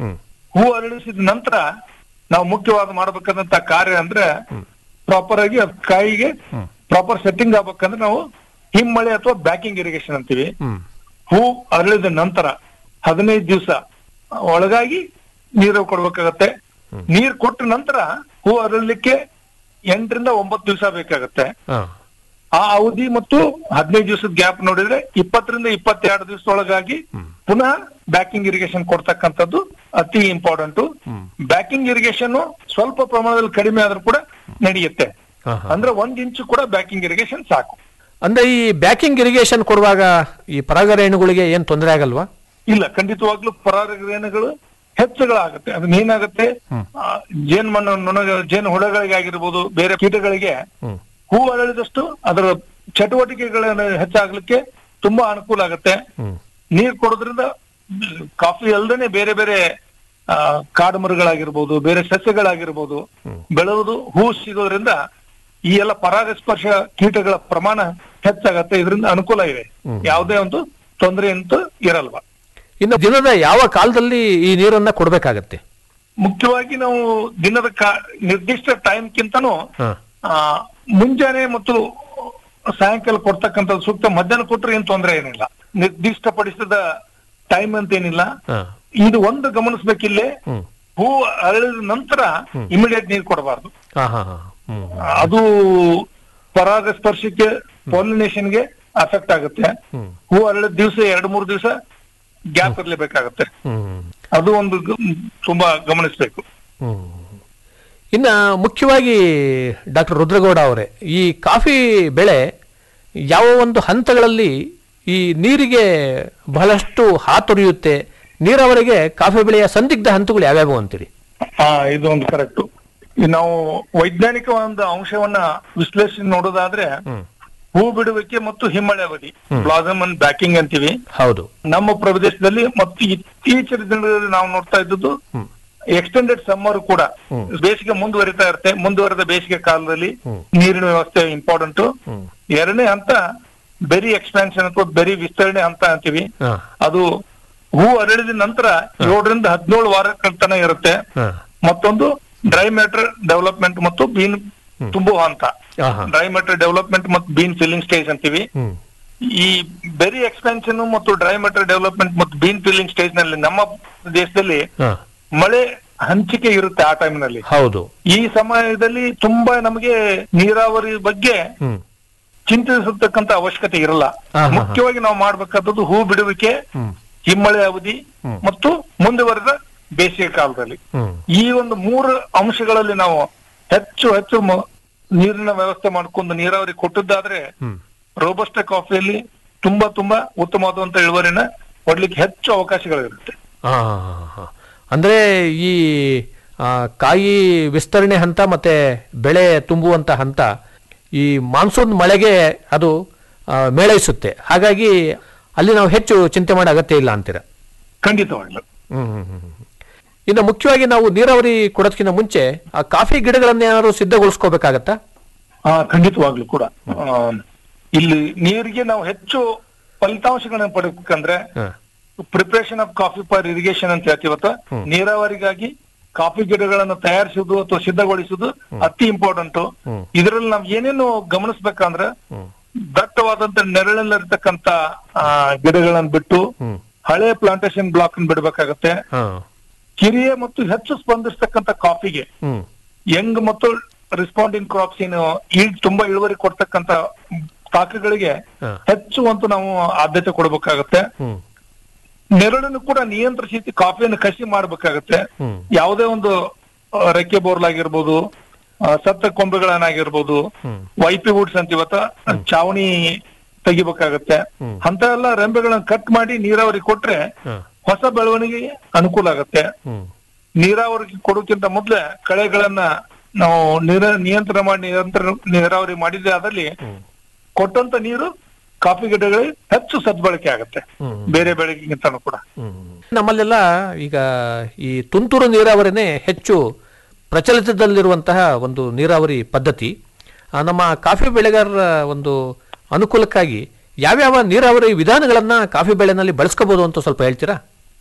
ಹೂ ಅರಳಿಸಿದ ನಂತರ ನಾವು ಮುಖ್ಯವಾದ ಮಾಡ್ಬೇಕಾದಂತ ಕಾರ್ಯ ಅಂದ್ರೆ ಪ್ರಾಪರ್ ಆಗಿ ಅದ್ ಕಾಯಿಗೆ ಪ್ರಾಪರ್ ಸೆಟ್ಟಿಂಗ್ ಆಗ್ಬೇಕಂದ್ರೆ ನಾವು ಹಿಮ್ಮಳೆ ಅಥವಾ ಬ್ಯಾಕಿಂಗ್ ಇರಿಗೇಷನ್ ಅಂತೀವಿ ಹ್ಮ್ ಹೂ ಅರಳಿದ ನಂತರ ಹದಿನೈದು ದಿವಸ ಒಳಗಾಗಿ ನೀರು ಕೊಡ್ಬೇಕಾಗತ್ತೆ ನೀರ್ ಕೊಟ್ಟ ನಂತರ ಹೂ ಅರಳಲಿಕ್ಕೆ ಎಂಟರಿಂದ ಒಂಬತ್ತು ದಿವಸ ಬೇಕಾಗತ್ತೆ ಹಾ ಆ ಅವಧಿ ಮತ್ತು ಹದಿನೈದು ದಿವಸದ ಗ್ಯಾಪ್ ನೋಡಿದ್ರೆ ಇಪ್ಪತ್ತರಿಂದ ಇಪ್ಪತ್ತೆರಡು ದಿವಸದೊಳಗಾಗಿ ಪುನಃ ಬ್ಯಾಕಿಂಗ್ ಇರಿಗೇಷನ್ ಕೊಡ್ತಕ್ಕಂಥದ್ದು ಅತಿ ಇಂಪಾರ್ಟೆಂಟ್ ಬ್ಯಾಕಿಂಗ್ ಇರಿಗೇಷನ್ ಸ್ವಲ್ಪ ಪ್ರಮಾಣದಲ್ಲಿ ಕಡಿಮೆ ಆದ್ರೂ ಕೂಡ ನಡೆಯುತ್ತೆ ಹಾ, ಹಾ. ಅಂದ್ರೆ ಒಂದ್ ಇಂಚು ಕೂಡ ಬ್ಯಾಕಿಂಗ್ ಇರಿಗೇಷನ್ ಸಾಕು ಅಂದ್ರೆ ಈ ಬ್ಯಾಕಿಂಗ್ ಇರಿಗೇಷನ್ ಕೊಡುವಾಗ ಈ ಪರಾಗರೇಣುಗಳಿಗೆ ಏನ್ ತೊಂದರೆ ಆಗಲ್ವಾ ಇಲ್ಲ ಖಂಡಿತವಾಗ್ಲೂ ಪರಾಗರೇಣುಗಳು ಹೆಚ್ಚುಗಳಾಗುತ್ತೆ ಅದನ್ನ ಏನಾಗುತ್ತೆ ಆ, ಜೇನ್ ಮಣ್ಣು ನೊಣ ಜೇನು ಹುಳಗಳಿಗೆ ಆಗಿರ್ಬೋದು ಬೇರೆ ಕೀಟಗಳಿಗೆ ಹ್ಮ್ ಹೂ ಅರಳಿದಷ್ಟು ಅದರ ಚಟುವಟಿಕೆಗಳನ್ನು ಹೆಚ್ಚಾಗ್ಲಿಕ್ಕೆ ತುಂಬಾ ಅನುಕೂಲ ಆಗುತ್ತೆ ಹ್ಮ್ ನೀರ್ ಕೊಡೋದ್ರಿಂದ ಕಾಫಿ ಅಲ್ದೇನೆ ಬೇರೆ ಬೇರೆ ಆ, ಕಾಡು ಮರಗಳಾಗಿರ್ಬೋದು ಬೇರೆ ಸಸ್ಯಗಳಾಗಿರ್ಬೋದು ಬೆಳೆಯುವುದು ಹೂ ಸಿಗೋದ್ರಿಂದ ಈ ಎಲ್ಲ ಪರಾಗಸ್ಪರ್ಶ ಕೀಟಗಳ ಪ್ರಮಾಣ ಹೆಚ್ಚಾಗತ್ತೆ ಇದರಿಂದ ಅನುಕೂಲ ಇದೆ ಯಾವುದೇ ಒಂದು ತೊಂದರೆ ಅಂತೂ ಇರಲ್ವಾ ಇನ್ನು ದಿನದ ಯಾವ ಕಾಲದಲ್ಲಿ ಈ ನೀರನ್ನ ಕೊಡ್ಬೇಕಾಗತ್ತೆ ಮುಖ್ಯವಾಗಿ ನಾವು ದಿನದ ಕಾ ನಿರ್ದಿಷ್ಟ ಟೈಮ್ಗಿಂತನೂ ಹಾ ಆ ಮುಂಜಾನೆ ಮತ್ತು ಸಾಯಂಕಾಲ ಕೊಡ್ತಕ್ಕಂಥದ್ದು ಸೂಕ್ತ ಮಧ್ಯಾಹ್ನ ಕೊಟ್ರೆ ಏನ್ ತೊಂದರೆ ಏನಿಲ್ಲ ನಿರ್ದಿಷ್ಟಪಡಿಸಿದ ಟೈಮ್ ಅಂತ ಏನಿಲ್ಲ ಹಾ ಇದು ಒಂದು ಗಮನಿಸ್ಬೇಕಿಲ್ಲೇ ಹ್ಮ್ ಹೂ ಅರಳಿದ ನಂತರ ಇಮಿಡಿಯೇಟ್ ನೀರು ಕೊಡಬಾರ್ದು ಹಾ ಹಾ ಹಾ ಹ್ಮ್ ಅದು ಪರಾಗಸ್ಪರ್ಶಕ್ಕೆ ಪಾಲಿನೇಷನ್ಗೆ ಅಫೆಕ್ಟ್ ಆಗುತ್ತೆ ಹ್ಮ್. ಹೂ ಅರಳಿದ ದಿವಸ ಎರಡು ಮೂರು ದಿವಸ ಗ್ಯಾಪ್ ಇರ್ಲೇಬೇಕಾಗತ್ತೆ ಹ್ಮ್ ಅದು ಒಂದು ಗ- ತುಂಬಾ ಗಮನಿಸ್ಬೇಕು ಹ್ಮ್. ಇನ್ನ ಮುಖ್ಯವಾಗಿ ಡಾಕ್ಟರ್ ರುದ್ರಗೌಡ ಅವರೇ ಈ ಕಾಫಿ ಬೆಳೆ ಯಾವ ಒಂದು ಹಂತಗಳಲ್ಲಿ ಈ ನೀರಿಗೆ ಬಹಳಷ್ಟು ಹಾತೊರೆಯುತ್ತೆ ನೀರಾವರಿಗೆ ಕಾಫಿ ಬೆಳೆಯ ಸಂದಿಗ್ಧ ಹಂತಗಳು ಯಾವ್ಯಾವು ಅಂತೀರಿ ಹಾ ಇದು ಒಂದು ಕರೆಕ್ಟ್ ನಾವು ವೈಜ್ಞಾನಿಕ ಒಂದು ಅಂಶವನ್ನ ವಿಶ್ಲೇಷಣೆ ನೋಡೋದಾದ್ರೆ ಹ್ಮ್ ಹೂ ಬಿಡುವಿಕೆ ಮತ್ತು ಹಿಮ್ಮಳೆ ಅವಧಿ ಬ್ಲಾಸಮ್ ಅಂಡ್ ಬ್ಯಾಕಿಂಗ್ ಅಂತೀವಿ ಹೌದು ನಮ್ಮ ಪ್ರದೇಶದಲ್ಲಿ ಮತ್ತು ಇತ್ತೀಚಿನ ದಿನಗಳಲ್ಲಿ ನಾವು ನೋಡ್ತಾ ಇದ್ದದ್ದು ಹ್ಮ್. ಎಕ್ಸ್ಟೆಂಡೆಡ್ ಸಮ್ಮರ್ ಕೂಡ ಬೇಸಿಗೆ ಮುಂದುವರಿತಾ ಇರುತ್ತೆ ಮುಂದುವರೆದ ಬೇಸಿಗೆ ಕಾಲದಲ್ಲಿ ನೀರಿನ ವ್ಯವಸ್ಥೆ ಇಂಪಾರ್ಟೆಂಟ್ ಹ್ಮ್. ಎರಡನೇ ಹಂತ ಬೆರಿ ಎಕ್ಸ್ಪಾನ್ಷನ್ ಅಥವಾ ಬೆರಿ ವಿಸ್ತರಣೆ ಹಂತ ಅಂತೀವಿ ಹಾ ಅದು ಹೂ ಅರಳಿದ ನಂತರ ಏಳರಿಂದ ಹದಿನೇಳು ವಾರಗಳ ತನಕ ಇರುತ್ತೆ ಹಾ ಮತ್ತೊಂದು ಡ್ರೈ ಮ್ಯಾಟರ್ ಡೆವಲಪ್ಮೆಂಟ್ ಮತ್ತು ಬೀನ್ ತುಂಬುವ ಹಂತ ಆಹಾ. ಡ್ರೈ ಮ್ಯಾಟರ್ ಡೆವಲಪ್ಮೆಂಟ್ ಮತ್ತು ಬೀನ್ ಫಿಲ್ಲಿಂಗ್ ಸ್ಟೇಜ್ ಅಂತೀವಿ ಹ್ಮ್ ಈ ಬೆರಿ ಎಕ್ಸ್ಪಾನ್ಷನ್ ಮತ್ತು ಡ್ರೈ ಮ್ಯಾಟರ್ ಡೆವಲಪ್ಮೆಂಟ್ ಮತ್ತು ಬೀನ್ ಫಿಲ್ಲಿಂಗ್ ಸ್ಟೇಜ್ ನಲ್ಲಿ ನಮ್ಮ ದೇಶದಲ್ಲಿ ಹಾ ಮಳೆ ಹಂಚಿಕೆ ಇರುತ್ತೆ ಆ ಟೈಮ್ ನಲ್ಲಿ ಹೌದು ಈ ಸಮಯದಲ್ಲಿ ತುಂಬಾ ನಮಗೆ ನೀರಾವರಿ ಬಗ್ಗೆ ಹ್ಮ್ ಚಿಂತಿಸತಕ್ಕಂತ ಅವಶ್ಯಕತೆ ಇರಲ್ಲ ಹಾ, ಹಾ, ಹಾ. ಮುಖ್ಯವಾಗಿ ನಾವು ಮಾಡ್ಬೇಕಾದದ್ದು ಹೂ ಬಿಡುವಿಕೆ ಹ್ಮ್ ಹಿಮ್ಮಳೆ ಅವಧಿ ಹ್ಮ್. ಮತ್ತು ಮುಂದುವರೆದ ಬೇಸಿಗೆ ಕಾಲದಲ್ಲಿ ಹ್ಮ್ ಈ ಒಂದು ಮೂರು ಅಂಶಗಳಲ್ಲಿ ನಾವು ಹೆಚ್ಚು ಹೆಚ್ಚು ಮ- ನೀರಿನ ವ್ಯವಸ್ಥೆ ಮಾಡ್ಕೊಂಡು ನೀರಾವರಿ ಕೊಟ್ಟದ್ದಾದ್ರೆ ಹ್ಮ್ ರೋಬಸ್ಟ ಕಾಫಿಯಲ್ಲಿ ತುಂಬಾ ತುಂಬಾ ಉತ್ತಮವಾದಂತ ಇಳುವರಿನ ಕೊಡ್ಲಿಕ್ಕೆ ಹೆಚ್ಚು ಅವಕಾಶಗಳಿರುತ್ತೆ ಆ, ಅಂದ್ರೆ ಈ ಆ, ಕಾಯಿ ವಿಸ್ತರಣೆ ಹಂತ ಮತ್ತೆ ಬೆಳೆ ತುಂಬುವಂತ ಹಂತ ಈ ಮಾನ್ಸೂನ್ ಮಳೆಗೆ ಅದು ಆ, ಮೇಳೈಸುತ್ತೆ ಹಾಗಾಗಿ ಅಲ್ಲಿ ನಾವು ಹೆಚ್ಚು ಚಿಂತೆ ಮಾಡೋ ಅಗತ್ಯ ಇಲ್ಲ ಅಂತೀರ ಖಂಡಿತವಾಗ್ಲು ಹ್ಮ್ ಹ್ಮ್ ಹ್ಮ್ ಹ್ಮ್. ಇನ್ನು ಮುಖ್ಯವಾಗಿ ನಾವು ನೀರಾವರಿ ಕೊಡೋದಕ್ಕಿಂತ ಮುಂಚೆ ಆ ಕಾಫಿ ಗಿಡಗಳನ್ನ ಏನಾದ್ರು ಸಿದ್ಧಗೊಳಿಸ್ಕೋಬೇಕಾಗತ್ತಾ ಹಾ ಖಂಡಿತವಾಗ್ಲು ಕೂಡ ಆ, ಇಲ್ಲಿ ನೀರಿಗೆ ನಾವು ಹೆಚ್ಚು ಫಲಿತಾಂಶಗಳನ್ನ ಪಡಿಬೇಕಂದ್ರೆ ಹ. Preparation of coffee for irrigation ಅಂತ ಹೇಳ್ತೀವಿ ಅಥವಾ ನೀರಾವರಿಗಾಗಿ ಕಾಫಿ ಗಿಡಗಳನ್ನು ತಯಾರಿಸುವುದು ಅಥವಾ ಸಿದ್ಧಗೊಳಿಸುವುದು ಅತಿ ಇಂಪಾರ್ಟೆಂಟ್ ಹ್ಮ್. ಇದರಲ್ಲಿ ನಾವ್ ಏನೇನು ಗಮನಿಸ್ಬೇಕಂದ್ರೆ ದಟ್ಟವಾದಂತ ನೆರಳಲ್ಲಿರ್ತಕ್ಕಂತ ಆ, ಗಿಡಗಳನ್ನ ಬಿಟ್ಟು ಹ್ಮ್ ಹಳೆ ಪ್ಲಾಂಟೇಶನ್ ಬ್ಲಾಕ್ ಬಿಡಬೇಕಾಗತ್ತೆ ಹಾ ಕಿರಿಯ ಮತ್ತು ಹೆಚ್ಚು ಸ್ಪಂದಿಸ್ತಕ್ಕಂತ ಕಾಫಿಗೆ ಹ್ಮ್ ಯಂಗ್ ಮತ್ತು ರೆಸ್ಪಾಂಡಿಂಗ್ ಕ್ರಾಪ್ಸ್ ಏನು ಈಳ್ ತುಂಬಾ ಇಳುವರಿ ಕೊಡ್ತಕ್ಕಂತ ಪಾಕಗಳಿಗೆ ಹಾ. ಹೆಚ್ಚು ಅಂತ ನಾವು ಆದ್ಯತೆ ಕೊಡಬೇಕಾಗತ್ತೆ ಹ್ಮ್ ನೆರಳನ್ನು ಕೂಡ ನಿಯಂತ್ರಿಸಿ ಕಾಫಿಯನ್ನು ಕಸಿ ಮಾಡ್ಬೇಕಾಗತ್ತೆ ಹ್ಮ್. ಯಾವುದೇ ಒಂದು ಆ, ರೆಕ್ಕೆ ಬೋರ್ಲ್ ಆಗಿರ್ಬೋದು ಆ, ಸತ್ತ ಕೊಂಬೆಗಳನ್ನಾಗಿರ್ಬೋದು ವೈಪಿ ವುಡ್ಸ್ ಅಂತ ಇವತ್ತ ಚಾವಣಿ ತೆಗಿಬೇಕಾಗತ್ತೆ ಹ್ಮ್. ಅಂತ ಎಲ್ಲ ರೆಂಬೆಗಳನ್ನ ಕಟ್ ಮಾಡಿ ನೀರಾವರಿ ಕೊಟ್ರೆ ಹಾ ಹೊಸ ಬೆಳವಣಿಗೆಗೆ ಅನುಕೂಲ ಆಗತ್ತೆ ಹ್ಮ್ ನೀರಾವರಿ ಕೊಡೋಕ್ಕಿಂತ ಮೊದ್ಲೇ ಕಳೆಗಳನ್ನ ನಾವು ನೀರ ನಿಯಂತ್ರಣ ಮಾಡಿ ನಿರಂತರ ನೀರಾವರಿ ಮಾಡಿದ್ರೆ ಆದಲ್ಲಿ ಕೊಟ್ಟಂತ ನೀರು ಕಾಫಿ ಗಿಡಗಳಿಗೆ ಹೆಚ್ಚು ಸದ್ಬಳಕೆ ಆಗುತ್ತೆ ಹ್ಮ್. ಬೇರೆ ಬೆಳೆಗಿಂತನೂ ಕೂಡ ನಮ್ಮಲ್ಲೆಲ್ಲ ಈಗ ಈ ತುಂತುರು ನೀರಾವರಿನೇ ಹೆಚ್ಚು ಪ್ರಚಲಿತದಲ್ಲಿರುವಂತಹ ಒಂದು ನೀರಾವರಿ ಪದ್ಧತಿ ಆ, ನಮ್ಮ ಕಾಫಿ ಬೆಳೆಗಾರರ ಒಂದು ಅನುಕೂಲಕ್ಕಾಗಿ ಯಾವ್ಯಾವ ನೀರಾವರಿ ವಿಧಾನಗಳನ್ನ ಕಾಫಿ ಬೆಳೆನಲ್ಲಿ ಬಳಸ್ಕೋಬಹುದು ಅಂತ ಸ್ವಲ್ಪ ಹೇಳ್ತೀರಾ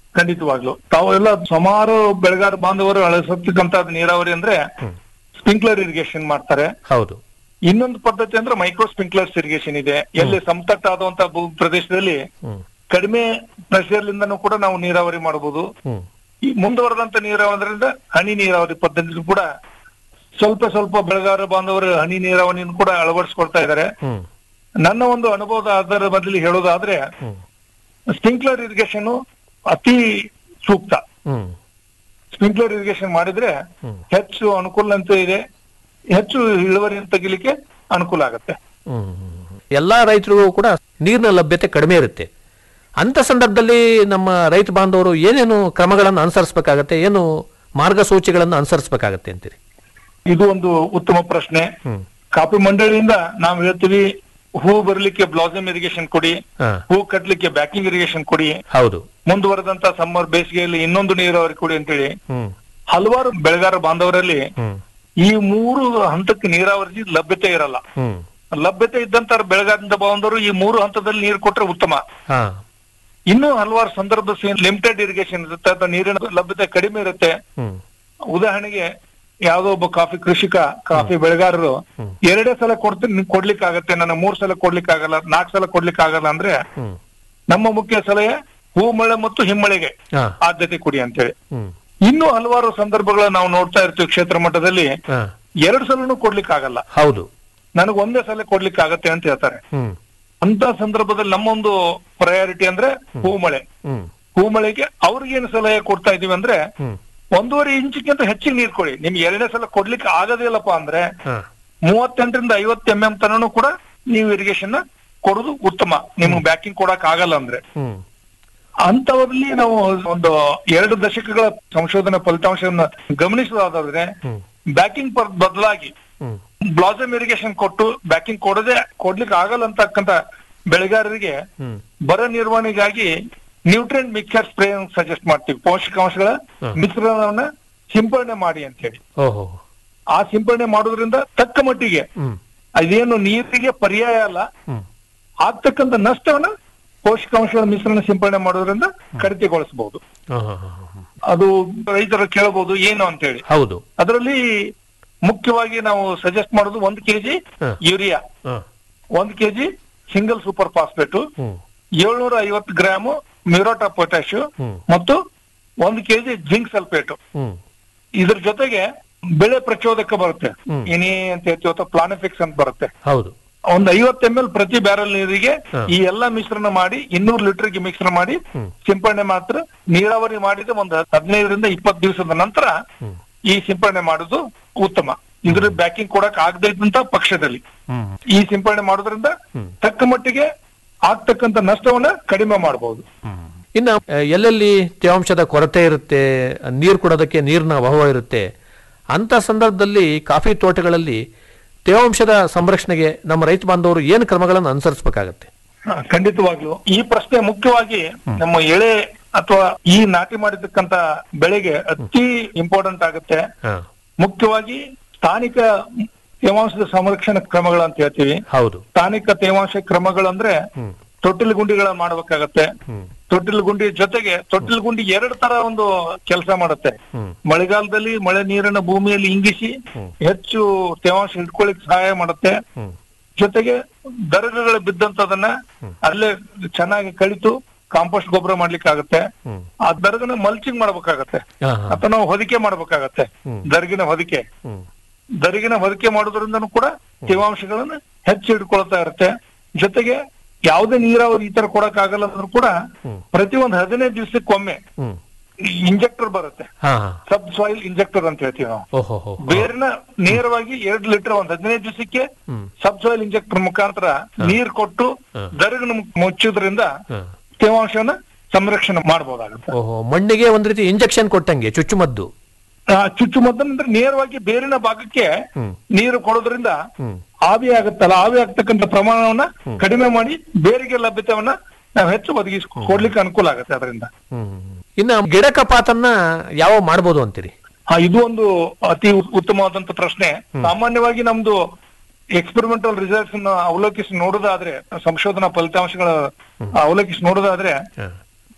ಖಂಡಿತವಾಗ್ಲು ತಾವೆಲ್ಲ ಸುಮಾರು ಬೆಳೆಗಾರ ಬಾಂಧವರು ಅಳಿಸತಕ್ಕಂತ ನೀರಾವರಿ ಅಂದ್ರೆ ಸ್ಪ್ರಿಂಕ್ಲರ್ ಇರಿಗೇಷನ್ ಮಾಡ್ತಾರೆ ಹೌದು ಇನ್ನೊಂದು ಪದ್ಧತಿ ಅಂದ್ರೆ ಮೈಕ್ರೋ ಸ್ಪ್ರಿಂಕ್ಲರ್ಸ್ ಇರಿಗೇಷನ್ ಇದೆ ಎಲ್ಲಿ ಸಮತಟ್ಟಾದಂತ ಭೂ ಪ್ರದೇಶದಲ್ಲಿ ಹ್ಮ್ ಕಡಿಮೆ ಪ್ರೆಷರ್ ಲಿಂದನೂ ಕೂಡ ನಾವು ನೀರಾವರಿ ಮಾಡಬಹುದು ಹ್ಮ್ ಈ ಮುಂದುವರೆದಂತ ನೀರಾವರಿಯಿಂದ ಹನಿ ನೀರಾವರಿ ಪದ್ಧತಿ ಕೂಡ ಸ್ವಲ್ಪ ಸ್ವಲ್ಪ ಬೆಳೆಗಾರ ಬಾಂಧವರು ಹನಿ ನೀರಾವರಿಯನ್ನು ಕೂಡ ಅಳವಡಿಸ್ಕೊಳ್ತಾ ಇದ್ದಾರೆ ಹ್ಮ್ ನನ್ನ ಒಂದು ಅನುಭವದ ಆಧಾರದ ಬದಲಿ ಹೇಳೋದಾದ್ರೆ ಹ್ಮ್ ಸ್ಪ್ರಿಂಕ್ಲರ್ ಇರಿಗೇಷನ್ ಅತಿ ಸೂಕ್ತ ಹ್ಮ್ ಸ್ಪ್ರಿಂಕ್ಲರ್ ಇರಿಗೇಷನ್ ಮಾಡಿದ್ರೆ ಹ್ಮ್. ಹೆಚ್ಚು ಅನುಕೂಲ ಅಂತ ಇದೆ ಹೆಚ್ಚು ಇಳುವರಿಯನ್ನು ತೆಗಿಲಿಕ್ಕೆ ಅನುಕೂಲ ಆಗುತ್ತೆ ಹ್ಮ್. ಎಲ್ಲಾ ರೈತರಿಗೂ ಕೂಡ ನೀರಿನ ಲಭ್ಯತೆ ಕಡಿಮೆ ಇರುತ್ತೆ ಅಂತ ಸಂದರ್ಭದಲ್ಲಿ ನಮ್ಮ ರೈತ ಬಾಂಧವರು ಏನೇನು ಕ್ರಮಗಳನ್ನು ಅನುಸರಿಸಬೇಕಾಗತ್ತೆ ಏನು ಮಾರ್ಗಸೂಚಿಗಳನ್ನು ಅನುಸರಿಸಬೇಕಾಗತ್ತೆ ಅಂತೀರಿ ಇದು ಒಂದು ಉತ್ತಮ ಪ್ರಶ್ನೆ ಹ್ಮ್ ಕಾಫಿ ಮಂಡಳಿಯಿಂದ ನಾವು ಹೇಳ್ತೀವಿ ಹೂ ಬರ್ಲಿಕ್ಕೆ ಬ್ಲಾಸಮ್ ಇರಿಗೇಷನ್ ಕೊಡಿ ಹಾ ಹೂ ಕಟ್ಲಿಕ್ಕೆ ಬ್ಯಾಕಿಂಗ್ ಇರಿಗೇಷನ್ ಕೊಡಿ ಹೌದು ಮುಂದುವರೆದಂತ ಸಮ್ಮರ್ ಬೇಸಿಗೆಯಲ್ಲಿ ಇನ್ನೊಂದು ನೀರಾವರಿ ಕೊಡಿ ಅಂತೇಳಿ ಹ್ಮ್ ಹಲವಾರು ಬೆಳೆಗಾರ ಬಾಂಧವರಲ್ಲಿ ಹ್ಮ್ ಈ ಮೂರು ಹಂತಕ್ಕೆ ನೀರಾವರಿ ಲಭ್ಯತೆ ಇರಲ್ಲ ಹ್ಮ್ ಲಭ್ಯತೆ ಇದ್ದಂತ ಬೆಳೆಗಾರದಿಂದ ಬಾಂಧವರು ಈ ಮೂರು ಹಂತದಲ್ಲಿ ನೀರು ಕೊಟ್ರೆ ಉತ್ತಮ ಹಾ ಇನ್ನೂ ಹಲವಾರು ಸಂದರ್ಭ ಲಿಮಿಟೆಡ್ ಇರಿಗೇಷನ್ ಇರುತ್ತೆ ಅಥವಾ ನೀರಿನ ಲಭ್ಯತೆ ಕಡಿಮೆ ಇರುತ್ತೆ ಹ್ಮ್ ಉದಾಹರಣೆಗೆ ಯಾವ್ದೋ ಒಬ್ಬ ಕಾಫಿ ಕೃಷಿಕ ಕಾಫಿ ಬೆಳೆಗಾರರು ಎರಡೇ ಸಲ ಕೊಡ್ತೀನಿ ಕೊಡ್ಲಿಕ್ಕೆ ಆಗತ್ತೆ ನನ್ನ ಮೂರ್ ಸಲ ಕೊಡ್ಲಿಕ್ಕೆ ಆಗಲ್ಲ ನಾಲ್ಕು ಸಲ ಕೊಡ್ಲಿಕ್ಕೆ ಆಗಲ್ಲ ಅಂದ್ರೆ ಹ್ಮ್ ನಮ್ಮ ಮುಖ್ಯ ಸಲಹೆ ಹೂ ಮಳೆ ಮತ್ತು ಹಿಮ್ಮಳೆಗೆ ಹಾ ಆದ್ಯತೆ ಕೊಡಿ ಅಂತೇಳಿ ಹ್ಮ್ ಇನ್ನೂ ಹಲವಾರು ಸಂದರ್ಭಗಳ ನಾವು ನೋಡ್ತಾ ಇರ್ತೀವಿ ಕ್ಷೇತ್ರ ಮಟ್ಟದಲ್ಲಿ ಹಾ ಎರಡು ಸಲನು ಕೊಡ್ಲಿಕ್ಕೆ ಆಗಲ್ಲ ಹೌದು ನನಗೆ ಒಂದೇ ಸಲ ಕೊಡ್ಲಿಕ್ಕೆ ಆಗತ್ತೆ ಅಂತ ಹೇಳ್ತಾರೆ ಹ್ಮ್ ಅಂತ ಸಂದರ್ಭದಲ್ಲಿ ನಮ್ಮೊಂದು ಪ್ರಯಾರಿಟಿ ಅಂದ್ರೆ ಹೂ ಮಳೆ ಹ್ಮ್ ಹೂ ಮಳೆಗೆ ಅವ್ರಿಗೇನು ಸಲಹೆ ಕೊಡ್ತಾ ಇದೀವಿ ಅಂದ್ರೆ ಹ್ಮ್ ಒಂದೂವರೆ ಇಂಚಿಗಿಂತ ಹೆಚ್ಚಿಗೆ ನೀರ್ ಕೊಡಿ ನಿಮ್ಗೆ ಎರಡನೇ ಸಲ ಕೊಡ್ಲಿಕ್ಕೆ ಆಗದೇ ಇಲ್ಲಪ್ಪ ಅಂದ್ರೆ ಹಾ ಮೂವತ್ತೆಂಟರಿಂದ ಐವತ್ತು ಎಂ ಎಂ ತನನು ಕೂಡ ನೀವು ಇರಿಗೇಷನ್ ಕೊಡೋದು ಉತ್ತಮ ನಿಮ್ಗೆ ಬ್ಯಾಕಿಂಗ್ ಕೊಡಕ್ ಆಗಲ್ಲ ಅಂದ್ರೆ ಹ್ಮ್ ಅಂತವರಲ್ಲಿ ನಾವು ಒಂದು ಎರಡು ದಶಕಗಳ ಸಂಶೋಧನಾ ಫಲಿತಾಂಶವನ್ನ ಗಮನಿಸೋದಾದ್ರೆ ಹ್ಮ್ ಬ್ಯಾಕಿಂಗ್ ಬದಲಾಗಿ ಹ್ಮ್ ಬ್ಲಾಸಮ್ ಇರಿಗೇಷನ್ ಕೊಟ್ಟು ಬ್ಯಾಕಿಂಗ್ ಕೊಡದೆ ಕೊಡ್ಲಿಕ್ಕೆ ಆಗಲ್ಲ ಅಂತಕ್ಕಂತ ಬೆಳೆಗಾರರಿಗೆ ಹ್ಮ್ ಬರ ನಿರ್ವಹಣೆಗಾಗಿ ನ್ಯೂಟ್ರಿಯೆಂಟ್ ಮಿಕ್ಸರ್ ಸ್ಪ್ರೇ ಸಜೆಸ್ಟ್ ಮಾಡ್ತೀವಿ ಪೋಷಕಾಂಶಗಳ ಹ್ಮ್. ಮಿಶ್ರಣವನ್ನ ಸಿಂಪಡಣೆ ಮಾಡಿ ಅಂತ ಹೇಳಿ ಓಹೋ ಆ ಸಿಂಪಡಣೆ ಮಾಡೋದ್ರಿಂದ ತಕ್ಕ ಮಟ್ಟಿಗೆ ಹ್ಮ್ ಅದೇನು ನೀರಿಗೆ ಪರ್ಯಾಯ ಅಲ್ಲ ಹ್ಮ್ ಆಗ್ತಕ್ಕಂಥ ನಷ್ಟವನ್ನ ಪೋಷಕಾಂಶಗಳ ಮಿಶ್ರಣ ಸಿಂಪಡಣೆ ಮಾಡೋದ್ರಿಂದ ಕಡಿತಗೊಳಿಸಬಹುದು ಹಾ, ಹಾ, ಹಾ, ಹಾ. ಅದು ರೈತರು ಕೇಳಬಹುದು ಏನು ಅಂತ ಹೇಳಿ ಹೌದು ಅದರಲ್ಲಿ ಮುಖ್ಯವಾಗಿ ನಾವು ಸಜೆಸ್ಟ್ ಮಾಡೋದು ಒಂದು ಕೆಜಿ ಹ. ಯೂರಿಯಾ ಹಾ ಒಂದು ಕೆಜಿ ಸಿಂಗಲ್ ಸೂಪರ್ ಫಾಸ್ಫೇಟ್ ಹ್ಮ್ ಏಳ್ನೂರ ಐವತ್ತು ಗ್ರಾಮ್ ಮ್ಯೂರಾಟಾ ಪೊಟ್ಯಾಶ್ ಹ್ಮ್. ಮತ್ತು ಒಂದು ಕೆಜಿ ಜಿಂಕ್ ಸಲ್ಫೇಟ್ ಹ್ಮ್ ಇದ್ರ ಜೊತೆಗೆ ಬೆಳೆ ಪ್ರಚೋದಕ ಬರುತ್ತೆ ಹ್ಮ್. ಇನಿ ಅಂತ ಹೇಳ್ತೀವಿ ಅಥವಾ ಪ್ಲಾನಿಫಿಕ್ಸ್ ಅಂತ ಬರುತ್ತೆ ಹೌದು ಒಂದ್ ಐವತ್ತು ಎಂ ಎಲ್ ಪ್ರತಿ ಬ್ಯಾರಲ್ ನೀರಿಗೆ ಹ. ಈ ಎಲ್ಲಾ ಮಿಶ್ರಣ ಮಾಡಿ ಇನ್ನೂರು ಲೀಟರ್ಗೆ ಮಿಶ್ರಣ ಮಾಡಿ ಹ್ಮ್. ಸಿಂಪಡಣೆ ಮಾತ್ರ ನೀರಾವರಿ ಮಾಡಿದ ಒಂದು ಹದಿನೈದರಿಂದ ಇಪ್ಪತ್ತು ದಿವಸದ ನಂತರ ಹ್ಮ್. ಈ ಸಿಂಪಡಣೆ ಮಾಡುದು ಉತ್ತಮ ಇದ್ರ ಬ್ಯಾಕಿಂಗ್ ಕೊಡಕ್ ಆಗದೇ ಇದ್ದಂತ ಪಕ್ಷದಲ್ಲಿ ಹ್ಮ್ ಈ ಸಿಂಪಡಣೆ ಮಾಡೋದ್ರಿಂದ ಹ್ಮ್. ತಕ್ಕ ಮಟ್ಟಿಗೆ ಆಗ್ತಕ್ಕಂತ ನಷ್ಟವನ್ನ ಕಡಿಮೆ ಮಾಡಬಹುದು ಇನ್ನು ಆ, ಎಲ್ಲೆಲ್ಲಿ ತೇವಾಂಶದ ಕೊರತೆ ಇರುತ್ತೆ ನೀರು ಕೊಡೋದಕ್ಕೆ ನೀರಿನ ಅಭಾವ ಇರುತ್ತೆ ಅಂತ ಸಂದರ್ಭದಲ್ಲಿ ಕಾಫಿ ತೋಟಗಳಲ್ಲಿ ತೇವಾಂಶದ ಸಂರಕ್ಷಣೆಗೆ ನಮ್ಮ ರೈತ ಬಾಂಧವರು ಏನು ಕ್ರಮಗಳನ್ನು ಅನುಸರಿಸಬೇಕಾಗತ್ತೆ ಹ, ಖಂಡಿತವಾಗ್ಲು ಈ ಪ್ರಶ್ನೆ ಮುಖ್ಯವಾಗಿ ನಮ್ಮ ಎಳೆ ಅಥವಾ ಈ ನಾಟಿ ಮಾಡಿರ್ತಕ್ಕಂತ ಬೆಳೆಗೆ ಅತಿ ಇಂಪಾರ್ಟೆಂಟ್ ಆಗುತ್ತೆ ಹಾ ಮುಖ್ಯವಾಗಿ ಸ್ಥಾನಿಕ ತೇವಾಂಶದ ಸಂರಕ್ಷಣಾ ಕ್ರಮಗಳು ಅಂತ ಹೇಳ್ತೀವಿ ಹೌದು ಸ್ಥಾನಿಕ ತೇವಾಂಶ ಕ್ರಮಗಳಂದ್ರೆ ಹ್ಮ್ ತೊಟ್ಟಿಲು ಗುಂಡಿಗಳನ್ನ ಮಾಡ್ಬೇಕಾಗತ್ತೆ ಹ್ಮ್ ತೊಟ್ಟಿಲು ಗುಂಡಿ ಜೊತೆಗೆ ತೊಟ್ಟಿಲು ಗುಂಡಿ ಎರಡು ತರ ಒಂದು ಕೆಲಸ ಮಾಡುತ್ತೆ ಹ್ಮ್ ಮಳೆಗಾಲದಲ್ಲಿ ಮಳೆ ನೀರನ್ನ ಭೂಮಿಯಲ್ಲಿ ಇಂಗಿಸಿ ಹ್ಮ್. ಹೆಚ್ಚು ತೇವಾಂಶ ಹಿಡ್ಕೊಳ್ಳಿಕ್ ಸಹಾಯ ಮಾಡುತ್ತೆ ಹ್ಮ್ ಜೊತೆಗೆ ದರಗಗಳು ಬಿದ್ದಂತದನ್ನ ಅಲ್ಲೇ ಚೆನ್ನಾಗಿ ಕಳಿತು ಕಾಂಪೋಸ್ಟ್ ಗೊಬ್ಬರ ಮಾಡ್ಲಿಕ್ಕೆ ಆಗುತ್ತೆ ಹ್ಮ್ ಆ ದರ್ಗನ ಮಲ್ಚಿಂಗ್ ಮಾಡ್ಬೇಕಾಗತ್ತೆ ಹಾ ಹಾ ಅಥವಾ ನಾವು ಹೊದಿಕೆ ಮಾಡ್ಬೇಕಾಗತ್ತೆ ಹ್ಮ್. ದರ್ಗಿನ ಹೊದಿಕೆ ಹ್ಮ್ ದರಿಗಿನ ಹೊದಿಕೆ ಮಾಡೋದ್ರಿಂದನೂ ಕೂಡ ತೇವಾಂಶಗಳನ್ನ ಹೆಚ್ಚು ಹಿಡ್ಕೊಳ್ತಾ ಇರುತ್ತೆ ಜೊತೆಗೆ ಯಾವುದೇ ನೀರಾವರಿ ಈ ತರ ಕೊಡಕ್ ಆಗಲ್ಲ ಅಂದ್ರೂ ಕೂಡ ಹ್ಮ್. ಪ್ರತಿ ಒಂದ್ ಹದಿನೈದು ದಿವಸಕ್ಕೊಮ್ಮೆ ಹ್ಮ್ ಇಂಜೆಕ್ಟರ್ ಬರುತ್ತೆ ಹಾ ಹಾ ಸಬ್ ಸಾಯಿಲ್ ಇಂಜೆಕ್ಟರ್ ಅಂತ ಹೇಳ್ತೀವಿ ನಾವು ಓಹೋ ಹೋ ಬೇರಿನ ನೇರವಾಗಿ ಎರಡು ಲೀಟರ್ ಒಂದ್ ಹದಿನೈದು ದಿವಸಕ್ಕೆ ಹ್ಮ್ ಸಬ್ ಸಾಯಿಲ್ ಇಂಜೆಕ್ಟರ್ ಮುಖಾಂತರ ನೀರ್ ಕೊಟ್ಟು ಹ. ದರಗನ ಮುಚ್ಚೋದ್ರಿಂದ ಹಾ ತೇವಾಂಶವನ್ನ ಸಂರಕ್ಷಣೆ ಮಾಡಬಹುದಾಗುತ್ತೆ ಓಹೋ ಮಣ್ಣಿಗೆ ಒಂದ್ ರೀತಿ ಇಂಜೆಕ್ಷನ್ ಕೊಟ್ಟಂಗೆ ಚುಚ್ಚುಮದ್ದು ಆ, ಚುಚ್ಚುಮದ್ದನಂದ್ರೆ ನೇರವಾಗಿ ಬೇರಿನ ಭಾಗಕ್ಕೆ ಹ್ಮ್ ನೀರು ಕೊಡೋದ್ರಿಂದ ಹ್ಮ್ ಆವಿ ಆಗುತ್ತಲ್ಲ ಆವಿ ಆಗ್ತಕ್ಕಂಥ ಪ್ರಮಾಣವನ್ನ ಕಡಿಮೆ ಮಾಡಿ ಬೇರಿಗೆ ಲಭ್ಯತೆವನ್ನ ನಾವು ಹೆಚ್ಚು ಒದಗಿಸಿ ಕೊಡ್ಲಿಕ್ಕೆ ಅನುಕೂಲ ಆಗುತ್ತೆ ಅದರಿಂದ ಹ್ಮ್ ಇನ್ನು ಗಿಡ ಕಪಾತನ್ನ ಯಾವ ಮಾಡ್ಬೋದು ಅಂತೀರಿ ಆ, ಇದು ಒಂದು ಅತಿ ಉ- ಉತ್ತಮವಾದಂತ ಪ್ರಶ್ನೆ ಸಾಮಾನ್ಯವಾಗಿ ನಮ್ದು ಎಕ್ಸ್ಪೆರಿಮೆಂಟಲ್ ರಿಸಲ್ಟ್ಸ್ ಅವಲೋಕಿಸಿ ನೋಡೋದಾದ್ರೆ ಸಂಶೋಧನಾ ಫಲಿತಾಂಶಗಳ ಅವಲೋಕಿಸಿ ನೋಡೋದಾದ್ರೆ ಹಾ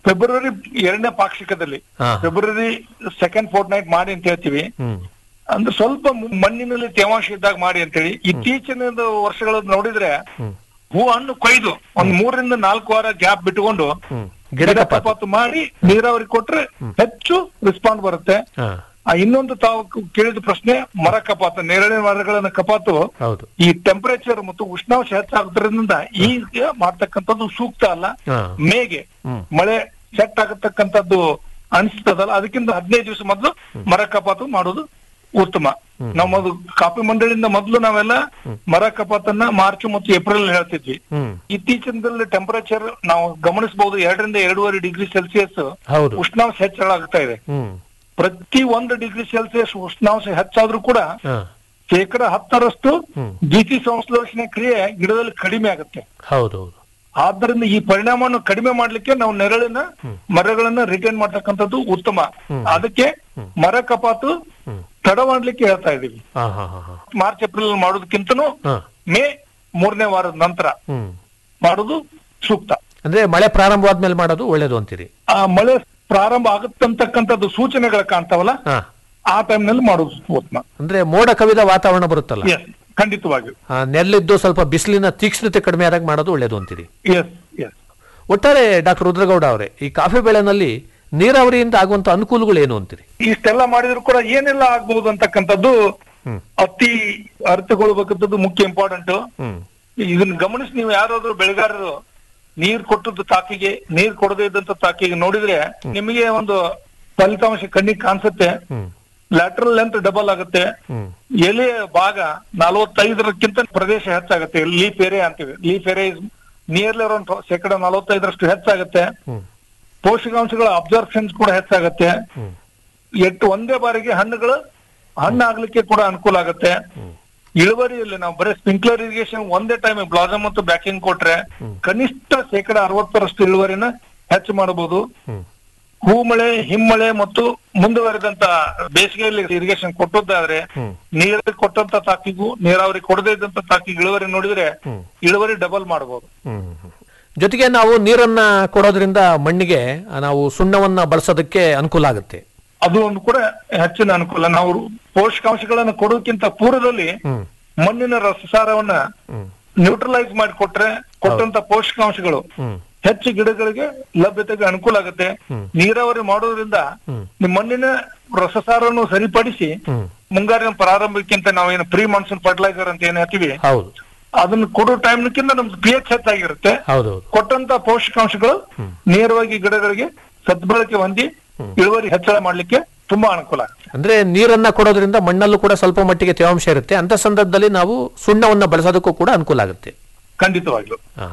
ಫೆಬ್ರವರಿ ಎರಡನೇ ಪಾಕ್ಷಿಕದಲ್ಲಿ ಹಾ. ಫೆಬ್ರವರಿ ಸೆಕೆಂಡ್ ಫೋರ್ಟ್ ನೈಟ್ ಮಾಡಿ ಅಂತ ಹೇಳ್ತೀವಿ ಹ್ಮ್ ಅಂದ್ರೆ ಸ್ವಲ್ಪ ಮು- ಮಣ್ಣಿನಲ್ಲಿ ತೇವಾಂಶ ಇದ್ದಾಗ ಮಾಡಿ ಅಂತೇಳಿ ಇತ್ತೀಚಿನ ವರ್ಷಗಳನ್ನ ನೋಡಿದ್ರೆ ಹ್ಮ್ ಹೂ ಹಣ್ಣು ಕೊಯ್ದು ಒಂದ್ ಮೂರರಿಂದ ನಾಲ್ಕು ವಾರ ಗ್ಯಾಪ್ ಬಿಟ್ಟುಕೊಂಡು ಹ್ಮ್ ಗಿಡ ಗಿಡ ಕಪಾತು ಕಪಾತು ಮಾಡಿ ನೀರಾವರಿ ಕೊಟ್ರೆ ಹೆಚ್ಚು ರೆಸ್ಪಾಂಡ್ ಬರುತ್ತೆ ಹಾ ಆ ಇನ್ನೊಂದು ತಾವು ಕ- ಕೇಳಿದ ಪ್ರಶ್ನೆ ಮರ ಕಪಾತು ನೇರಳೆ ಮರಗಳನ್ನ ಕಪಾತು ಹೌದು ಈ ಟೆಂಪರೇಚರ್ ಮತ್ತು ಉಷ್ಣಾಂಶ ಹೆಚ್ಚಾಗೋದ್ರಿಂದ ಈಗ ಮಾಡ್ತಕ್ಕಂಥದ್ದು ಸೂಕ್ತ ಅಲ್ಲ ಹಾ. ಮೇಗೆ ಹ್ಮ್. ಮಳೆ ಸೆಟ್ ಆಗತಕ್ಕಂಥದ್ದು ಅನಿಸ್ತದಲ್ಲ ಅದಕ್ಕಿಂತ ಹದಿನೈದು ದಿವಸ ಮೊದಲು ಮರ ಕಪಾತು ಮಾಡೋದು ಉತ್ತಮ ನಾವು ಮೊದಲು ಕಾಫಿ ಮಂಡಳಿಯಿಂದ ಮೊದಲು ನಾವೆಲ್ಲ ಮರ ಕಪಾತನ್ನ ಮಾರ್ಚ್ ಮತ್ತು ಏಪ್ರಿಲ್ ಹೇಳ್ತಿದ್ವಿ ಹ್ಮ್ ಇತ್ತೀಚಿನದಲ್ಲಿ ಟೆಂಪರೇಚರ್ ನಾವು ಗಮನಿಸಬಹುದು ಎರಡರಿಂದ ಎರಡೂವರೆ ಡಿಗ್ರಿ ಸೆಲ್ಸಿಯಸ್ ಹೌದು ಉಷ್ಣಾಂಶ ಹೆಚ್ಚಳ ಆಗ್ತಾ ಇದೆ ಹ್ಮ್ ಪ್ರತಿ ಒಂದು ಡಿಗ್ರಿ ಸೆಲ್ಸಿಯಸ್ ಉಷ್ಣಾಂಶ ಹೆಚ್ಚಾದ್ರೂ ಕೂಡ ಹಾ ಶೇಕಡ ಹತ್ತರಷ್ಟು ಹ್ಮ್. ದ್ವಿತೀಯ ಸಂಶ್ಲೇಷಣೆ ಕ್ರಿಯೆ ಗಿಡದಲ್ಲಿ ಕಡಿಮೆ ಆಗುತ್ತೆ ಹೌದು ಹೌದು ಆದ್ದರಿಂದ ಈ ಪರಿಣಾಮವನ್ನು ಕಡಿಮೆ ಮಾಡ್ಲಿಕ್ಕೆ ನಾವು ನೆರಳಿನ ಮರಗಳನ್ನ ರಿಟೈನ್ ಮಾಡ್ತಕ್ಕಂಥದ್ದು ಉತ್ತಮ ಅದಕ್ಕೆ ಮರ ಕಪಾತು ಹ್ಮ್. ತಡ ಮಾಡ್ಲಿಕ್ಕೆ ಹೇಳ್ತಾ ಇದೀವಿ ಹಾ ಹಾ ಹಾ ಹಾ ಮಾರ್ಚ್ ಏಪ್ರಿಲ್ ಮಾಡೋದಕ್ಕಿಂತನೂ ಹಾ ಮೇ ಮೂರನೇ ವಾರದ ನಂತರ ಹ್ಮ್ ಮಾಡೋದು ಸೂಕ್ತ ಅಂದ್ರೆ ಮಳೆ ಪ್ರಾರಂಭವಾದ್ಮೇಲೆ ಮಾಡೋದು ಒಳ್ಳೇದು ಅಂತೀರಿ ಆ ಮಳೆ ಪ್ರಾರಂಭ ಆಗುತ್ತಂತಕ್ಕಂಥದ್ದು ಸೂಚನೆಗಳು ಕಾಣ್ತಾವಲ್ಲ ಹಾ ಆ ಟೈಮ್ ನಲ್ಲಿ ಮಾಡೋದು ಉತ್ತಮ ಅಂದ್ರೆ ಮೋಡ ಕವಿದ ವಾತಾವರಣ ಬರುತ್ತಲ್ಲ ಎಸ್ ಖಂಡಿತವಾಗಿಯೂ ಆ, ನೆರಳಿದ್ದು ಸ್ವಲ್ಪ ಬಿಸಿಲಿನ ತೀಕ್ಷ್ಣತೆ ಕಡಿಮೆ ಆದಾಗ ಮಾಡೋದು ಒಳ್ಳೇದು ಅಂತೀರಿ ಎಸ್ ಎಸ್ ಒಟ್ಟಾರೆ ಡಾಕ್ಟರ್ ರುದ್ರಗೌಡ ಅವರೇ ಈ ಕಾಫಿ ಬೆಳೆನಲ್ಲಿ ನೀರಾವರಿಯಿಂದ ಆಗುವಂತ ಅನುಕೂಲಗಳು ಏನು ಅಂತೀರಿ ಇಷ್ಟೆಲ್ಲ ಮಾಡಿದ್ರು ಕೂಡ ಏನೆಲ್ಲ ಆಗ್ಬಹುದು ಅಂತಕ್ಕಂಥದ್ದು ಹ್ಮ್. ಅತಿ ಅರ್ಥಗೊಳ್ಬೇಕಂತದ್ದು ಮುಖ್ಯ ಇಂಪಾರ್ಟೆಂಟ್ ಹ್ಮ್ ಇದನ್ನ ಗಮನಿಸಿ ನೀವು ಯಾರಾದ್ರೂ ಬೆಳೆಗಾರರು ನೀರ್ ಕೊಟ್ಟದ್ದು ತಾಕಿಗೆ ನೀರ್ ಕೊಡದೇ ಇದ್ದಂತ ತಾಕಿಗೆ ನೋಡಿದ್ರೆ ನಿಮಗೆ ಒಂದು ಫಲಿತಾಂಶ ಕಣ್ಣಿಗೆ ಕಾಣಿಸುತ್ತೆ ಹ್ಮ್ ಲ್ಯಾಟ್ರಲ್ ಲೆಂತ್ ಡಬಲ್ ಆಗುತ್ತೆ ಹ್ಮ್ ಎಲೆಯ ಭಾಗ ನಲವತ್ತೈದರಕ್ಕಿಂತ ಪ್ರದೇಶ ಹೆಚ್ಚಾಗುತ್ತೆ ಲೀಫ್ ಏರಿಯಾ ಅಂತೀವಿ leaf area is nearly around ಶೇಕಡ ನಲವತ್ತೈದರಷ್ಟು ಹೆಚ್ಚಾಗುತ್ತೆ ಹ್ಮ್ ಪೋಷಕಾಂಶಗಳ ಅಬ್ಸಾರ್ಪ್ಷನ್ಸ್ ಕೂಡ ಹೆಚ್ಚಾಗುತ್ತೆ ಹ್ಮ್ ಎಟ್ಟು ಒಂದೇ ಬಾರಿಗೆ ಹಣ್ಣುಗಳು ಹಣ್ಣಾಗ್ಲಿಕ್ಕೆ ಕೂಡ ಅನುಕೂಲ ಆಗುತ್ತೆ ಇಳುವರಿಯಲ್ಲಿ ನಾವು ಬರೀ ಸ್ಪ್ರಿಂಕ್ಲರ್ ಇರಿಗೇಷನ್ ಒಂದೇ ಟೈಮ್ ಬ್ಲಾಸಮ್ ಮತ್ತು ಬ್ಯಾಕಿಂಗ್ ಕೊಟ್ರೆ ಕನಿಷ್ಠ ಶೇಕಡ ಅರವತ್ತರಷ್ಟು ಇಳುವರಿನ ಹೆಚ್ಚು ಮಾಡಬಹುದು ಹ್ಮ್ ಹೂಮಳೆ ಹಿಮ್ಮಳೆ ಮತ್ತು ಮುಂದುವರೆದಂತ ಬೇಸಿಗೆಯಲ್ಲಿ ಇರಿಗೇಷನ್ ಕೊಟ್ಟದ್ದಾದ್ರೆ ಹ್ಮ್. ನೀರಾವರಿ ಕೊಟ್ಟಂತ ತಾಕಿಗೂ ನೀರಾವರಿ ಕೊಡದೇ ಇದ್ದಂತ ತಾಕಿಗೆ ಇಳುವರಿ ನೋಡಿದ್ರೆ ಹ್ಮ್. ಇಳುವರಿ ಡಬಲ್ ಮಾಡಬಹುದು ಹ್ಮ್ ಹ್ಮ್. ಜೊತೆಗೆ ನಾವು ನೀರನ್ನ ಕೊಡೋದ್ರಿಂದ ಮಣ್ಣಿಗೆ ಆ, ನಾವು ಸುಣ್ಣವನ್ನ ಬಳಸೋದಕ್ಕೆ ಅನುಕೂಲ ಆಗುತ್ತೆ ಅದು ಒಂದು ಕೂಡ ಹೆಚ್ಚಿನ ಅನುಕೂಲ ನಾವು ಪೋಷಕಾಂಶಗಳನ್ನ ಕೊಡೋಕ್ಕಿಂತ ಪೂರ್ವದಲ್ಲಿ ಹ್ಮ್ ಮಣ್ಣಿನ ರಸಸಾರವನ್ನ ಹ್ಮ್ ನ್ಯೂಟ್ರಲೈಸ್ ಮಾಡಿ ಕೊಟ್ರೆ ಕೊಟ್ಟಂತ ಪೋಷಕಾಂಶಗಳು ಹ್ಮ್ ಹೆಚ್ಚು ಗಿಡಗಳಿಗೆ ಲಭ್ಯತೆಗೆ ಅನುಕೂಲ ಆಗುತ್ತೆ ಹ್ಮ್. ನೀರಾವರಿ ಮಾಡೋದ್ರಿಂದ ಹ್ಮ್. ನಿಮ್ಮ ಮಣ್ಣಿನ ರಸಸಾರವನ್ನು ಸರಿಪಡಿಸಿ ಹ್ಮ್ ಮುಂಗಾರಿನ ಪ್ರಾರಂಭಕ್ಕಿಂತ ನಾವೇನು ಪ್ರೀ ಮಾನ್ಸೂನ್ ಫರ್ಟಿಲೈಸರ್ ಅಂತ ಏನ್ ಹೇಳ್ತೀವಿ ಹೌದು ಅದನ್ನ ಕೊಡೋ ಟೈಮ್ಕಿಂತ ನಮ್ದು ಪಿ ಎಚ್ ಹೆಚ್ಚಾಗಿರುತ್ತೆ ಹೌದೌದು ಕೊಟ್ಟಂತ ಪೋಷಕಾಂಶಗಳು ನೇರವಾಗಿ ಗಿಡಗಳಿಗೆ ಸದ್ಬಳಕೆ ಹೊಂದಿ ಇಳುವರಿ ಹೆಚ್ಚಳ ಮಾಡ್ಲಿಕ್ಕೆ ತುಂಬಾ ಅನುಕೂಲ ಆಗುತ್ತೆ ಅಂದ್ರೆ ನೀರನ್ನ ಕೊಡೋದ್ರಿಂದ ಮಣ್ಣಲ್ಲೂ ಕೂಡ ಸ್ವಲ್ಪ ಮಟ್ಟಿಗೆ ತೇವಾಂಶ ಇರುತ್ತೆ ಅಂತ ಸಂದರ್ಭದಲ್ಲಿ ನಾವು ಸುಣ್ಣವನ್ನ ಬಳಸೋದಕ್ಕೂ ಕೂಡ ಅನುಕೂಲ ಆಗುತ್ತೆ ಖಂಡಿತವಾಗ್ಲು ಆ.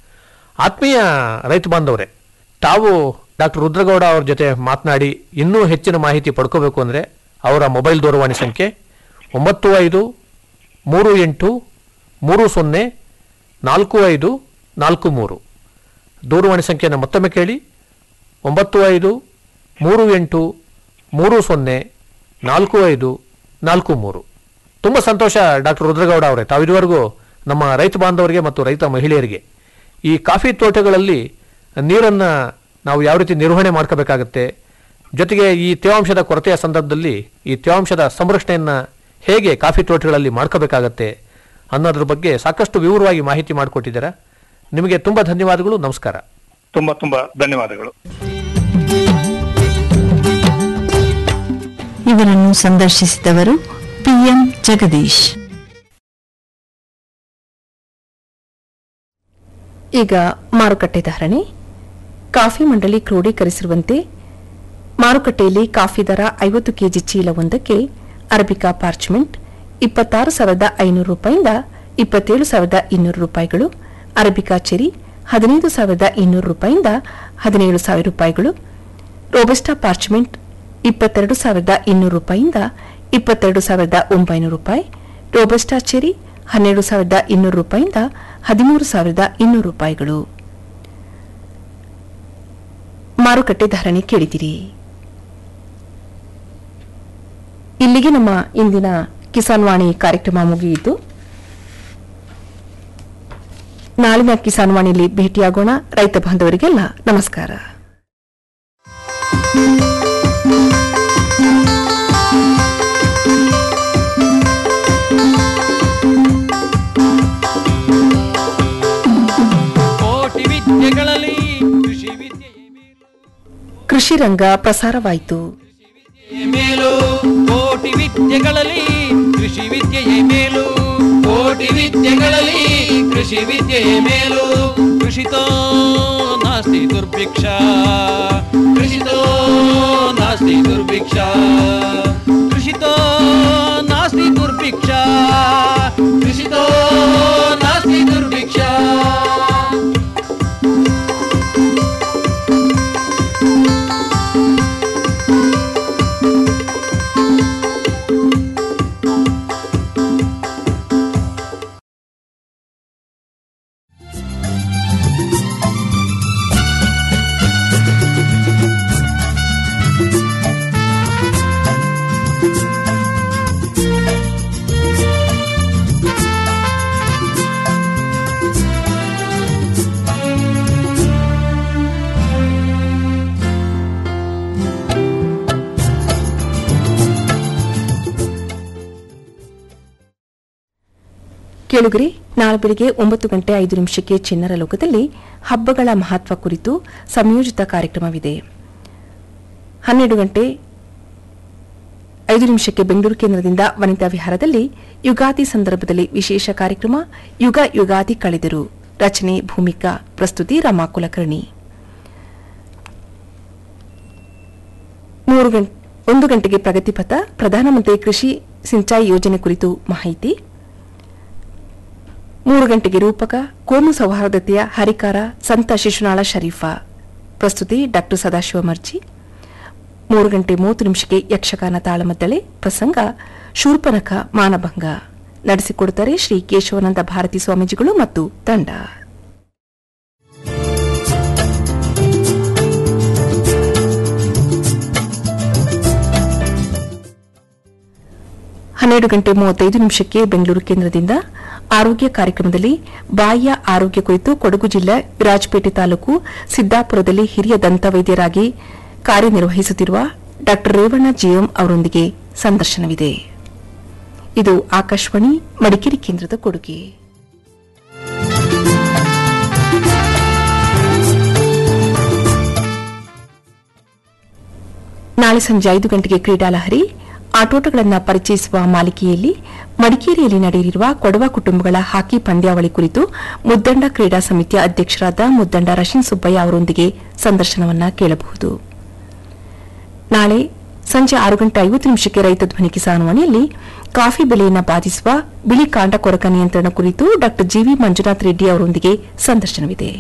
ಆತ್ಮೀಯ ರೈತ ಬಾಂಧವರೇ ತಾವು ಡಾಕ್ಟರ್ ರುದ್ರಗೌಡ ಅವ್ರ ಜೊತೆ ಮಾತನಾಡಿ ಇನ್ನೂ ಹೆಚ್ಚಿನ ಮಾಹಿತಿ ಪಡ್ಕೋಬೇಕು ಅಂದರೆ ಅವರ ಮೊಬೈಲ್ ದೂರವಾಣಿ ಸಂಖ್ಯೆ ಒಂಬತ್ತು ಐದು ಮೂರು ಎಂಟು ಮೂರು ಸೊನ್ನೆ ನಾಲ್ಕು ಐದು ನಾಲ್ಕು ಮೂರು ದೂರವಾಣಿ ಸಂಖ್ಯೆಯನ್ನು ಮತ್ತೊಮ್ಮೆ ಕೇಳಿ ಒಂಬತ್ತು ಐದು ಮೂರು ಎಂಟು ಮೂರು ಸೊನ್ನೆ ನಾಲ್ಕು ಐದು ನಾಲ್ಕು ಮೂರು ತುಂಬ ಸಂತೋಷ ಡಾಕ್ಟರ್ ರುದ್ರಗೌಡ ಅವರೇ ತಾವು ಇದುವರೆಗೂ ನಮ್ಮ ರೈತ ಬಾಂಧವರಿಗೆ ಮತ್ತು ರೈತ ಮಹಿಳೆಯರಿಗೆ ಈ ಕಾಫಿ ತೋಟಗಳಲ್ಲಿ ನೀರನ್ನು ನಾವು ಯಾವ ರೀತಿ ನಿರ್ವಹಣೆ ಮಾಡ್ಕೋಬೇಕಾಗತ್ತೆ ಜೊತೆಗೆ ಈ ತೇವಾಂಶದ ಕೊರತೆಯ ಸಂದರ್ಭದಲ್ಲಿ ಈ ತೇವಾಂಶದ ಸಂರಕ್ಷಣೆಯನ್ನು ಹೇಗೆ ಕಾಫಿ ತೋಟಗಳಲ್ಲಿ ಮಾಡ್ಕೋಬೇಕಾಗತ್ತೆ ಅನ್ನೋದ್ರ ಬಗ್ಗೆ ಸಾಕಷ್ಟು ವಿವರವಾಗಿ ಮಾಹಿತಿ ಮಾಡಿಕೊಟ್ಟಿದ್ದೀರಾ ನಿಮಗೆ ತುಂಬ ಧನ್ಯವಾದಗಳು ನಮಸ್ಕಾರ ತುಂಬಾ ತುಂಬಾ ಧನ್ಯವಾದಗಳು ಇವರನ್ನು ಸಂದರ್ಶಿಸಿದವರು ಪಿಎಂ ಜಗದೀಶ್ ಈಗ ಮಾರುಕಟ್ಟೆ ಧಾರಣೆ ಕಾಫಿ ಮಂಡಳಿ ಕ್ರೋಢೀಕರಿಸಿರುವಂತೆ ಮಾರುಕಟ್ಟೆಯಲ್ಲಿ ಕಾಫಿ ದರ ಐವತ್ತು ಕೆಜಿ ಚೀಲವೊಂದಕ್ಕೆ ಅರಬಿಕಾ ಪಾರ್ಚ್ಮೆಂಟ್ ಇಪ್ಪತ್ತಾರು ಸಾವಿರದ ಐನೂರು ರೂಪಾಯಿಂದ ಇಪ್ಪತ್ತೇಳು ಸಾವಿರದ ಇನ್ನೂರು ರೂಪಾಯಿಗಳು ಅರಬಿಕಾ ಚೆರಿ ಹದಿನೈದು ಸಾವಿರದ ಇನ್ನೂರು ರೂಪಾಯಿಂದ ಹದಿನೇಳು ಸಾವಿರ ರೂಪಾಯಿಗಳು ರೋಬಸ್ಟಾ ಪಾರ್ಚ್ಮೆಂಟ್ ಇಪ್ಪತ್ತೆರಡು ಸಾವಿರದ ಇನ್ನೂರು ರೂಪಾಯಿಂದ ಇಪ್ಪತ್ತೆರಡು ಸಾವಿರದ ಒಂಬೈನೂರು ರೂಪಾಯಿ ರೋಬಸ್ಟಾ ಚೆರಿ ಹನ್ನೆರಡು ಸಾವಿರದ ಇನ್ನೂರು ರೂಪಾಯಿಂದ ಹದಿಮೂರು ಸಾವಿರದ ಇನ್ನೂರು ರೂಪಾಯಿಗಳು ಮಾರುಕಟ್ಟೆ ಧಾರಣೆ ಕೇಳಿದಿರಿ ಇಲ್ಲಿಗೆ ನಮ್ಮ ಇಂದಿನ ಕಿಸಾನ್ ವಾಣಿ ಕಾರ್ಯಕ್ರಮ ಮುಗಿಯಿತು ನಾಳಿನ ಕಿಸಾನ್ ವಾಣಿಯಲ್ಲಿ ಭೇಟಿಯಾಗೋಣ ರೈತ ಬಾಂಧವರಿಗೆಲ್ಲ ನಮಸ್ಕಾರ ಕೋಟಿ ವಿದ್ಯೆಗಳಲ್ಲಿ ಕೃಷಿ ವಿದ್ಯೆಯೇ ಮೇಲು ಕೃಷಿ ರಂಗ ಪ್ರಸಾರವಾಯಿತು ಮೇಲು ಕೋಟಿ ವಿದ್ಯೆಗಳಲ್ಲಿ ಕೃಷಿ ವಿದ್ಯೆಯೇ ಮೇಲು ಕೋಟಿ ವಿದ್ಯೆಗಳಲ್ಲಿ ಕೃಷಿ ವಿದ್ಯೆಯೇ ಮೇಲು ಕೃಷಿತೋ ನಾಸ್ತಿ ದುರ್ಭಿಕ್ಷ ಕೃಷಿತೋ ನಾಸ್ತಿ ದುರ್ಭಿಕ್ಷ ಕೃಷಿತೋ ನಾಸ್ತಿ ದುರ್ಭಿಕ್ಷ ಕೃಷಿತೋ ನಾಸ್ತಿ ದುರ್ಭಿಕ್ಷ ಕೇಳುಗರಿ ನಾಳೆ ಬೆಳಿಗ್ಗೆ ಒಂಬತ್ತು ಗಂಟೆ ಐದು ನಿಮಿಷಕ್ಕೆ ಚಿನ್ನರ ಲೋಕದಲ್ಲಿ ಹಬ್ಬಗಳ ಮಹತ್ವ ಕುರಿತು ಸಂಯೋಜಿತ ಕಾರ್ಯಕ್ರಮವಿದೆ ಹನ್ನೆರಡು ಗಂಟೆ ಐದು ನಿಮಿಷಕ್ಕೆ ಬೆಂಗಳೂರು ಕೇಂದ್ರದಿಂದ ವನಿತಾ ವಿಹಾರದಲ್ಲಿ ಯುಗಾದಿ ಸಂದರ್ಭದಲ್ಲಿ ವಿಶೇಷ ಕಾರ್ಯಕ್ರಮ ಯುಗ ಯುಗಾದಿ ಕಳೆದರು ರಚನೆ ಭೂಮಿಕಾ ಪ್ರಸ್ತುತಿ ರಮಾ ಕುಲಕರ್ಣಿ ಮೂರು ಗಂಟೆ ಒಂದು ಗಂಟೆಗೆ ಪ್ರಗತಿಪಥ ಪ್ರಧಾನಮಂತ್ರಿ ಕೃಷಿ ಸಿಂಚಾಯಿ ಯೋಜನೆ ಕುರಿತು ಮಾಹಿತಿ ಮೂರು ಗಂಟೆಗೆ ರೂಪಕ ಕೋಮು ಸೌಹಾರ್ದತೆಯ ಹರಿಕಾರ ಸಂತ ಶಿಶುನಾಳ ಶರೀಫಾ ಪ್ರಸ್ತುತಿ ಡಾ ಸದಾಶಿವ ಮರ್ಜಿ ಮೂರು ಗಂಟೆ ಮೂವತ್ತು ನಿಮಿಷಕ್ಕೆ ಯಕ್ಷಗಾನ ತಾಳಮದ್ದಳೆ ಪ್ರಸಂಗ ಶೂರ್ಪನಖ ಮಾನಭಂಗ ನಡೆಸಿಕೊಡುತ್ತಾರೆ ಶ್ರೀ ಕೇಶವಾನಂದ ಭಾರತಿ ಸ್ವಾಮೀಜಿಗಳು ಮತ್ತು ತಂಡ ಹನ್ನೆರಡು ಗಂಟೆ ಮೂವತ್ತೈದು ನಿಮಿಷಕ್ಕೆ ಬೆಂಗಳೂರು ಕೇಂದ್ರದಿಂದ ಆರೋಗ್ಯ ಕಾರ್ಯಕ್ರಮದಲ್ಲಿ ಬಾಯಿಯ ಆರೋಗ್ಯ ಕುರಿತು ಕೊಡಗು ಜಿಲ್ಲೆ ವಿರಾಜಪೇಟೆ ತಾಲೂಕು ಸಿದ್ದಾಪುರದಲ್ಲಿ ಹಿರಿಯ ದಂತವೈದ್ಯರಾಗಿ ಕಾರ್ಯನಿರ್ವಹಿಸುತ್ತಿರುವ ಡಾ ರೇವಣ್ಣ ಜಿಎಂ ಅವರೊಂದಿಗೆ ಸಂದರ್ಶನವಿದೆ ಇದು ಆಕಾಶವಾಣಿ ಮಡಿಕೇರಿ ಕೇಂದ್ರದ ಕೊಡುಗೆ ನಾಳೆ ಸಂಜೆ ಐದು ಗಂಟೆಗೆ ಕ್ರೀಡಾಲಹರಿ ಆಟೋಟಗಳನ್ನು ಪರಿಚಯಿಸುವ ಮಾಲಿಕೆಯಲ್ಲಿ ಮಡಿಕೇರಿಯಲ್ಲಿ ನಡೆಯಲಿರುವ ಕೊಡವ ಕುಟುಂಬಗಳ ಹಾಕಿ ಪಂದ್ಯಾವಳಿ ಕುರಿತು ಮುದ್ದಂಡ ಕ್ರೀಡಾ ಸಮಿತಿಯ ಅಧ್ಯಕ್ಷರಾದ ಮುದ್ದಂಡ ರಶಿನ್ ಸುಬ್ಬಯ್ಯ ಅವರೊಂದಿಗೆ ಸಂದರ್ಶನವನ್ನ ಕೇಳಬಹುದು ನಾಳೆ ಸಂಜೆ ಆರು ಗಂಟೆ ಐವತ್ತು ನಿಮಿಷಕ್ಕೆ ರೈತ ಧ್ವನಿ ಕಿಸಾನ್ವಾಣಿಯಲ್ಲಿ ಕಾಫಿ ಬೆಲೆಯನ್ನು ಬಾಧಿಸುವ ಬಿಳಿ ಕಾಂಡ ಕೊರಕ ನಿಯಂತ್ರಣ ಕುರಿತು ಡಾ ಜಿವಿ ಮಂಜುನಾಥ್ ರೆಡ್ಡಿ ಅವರೊಂದಿಗೆ ಸಂದರ್ಶನವಿದೆ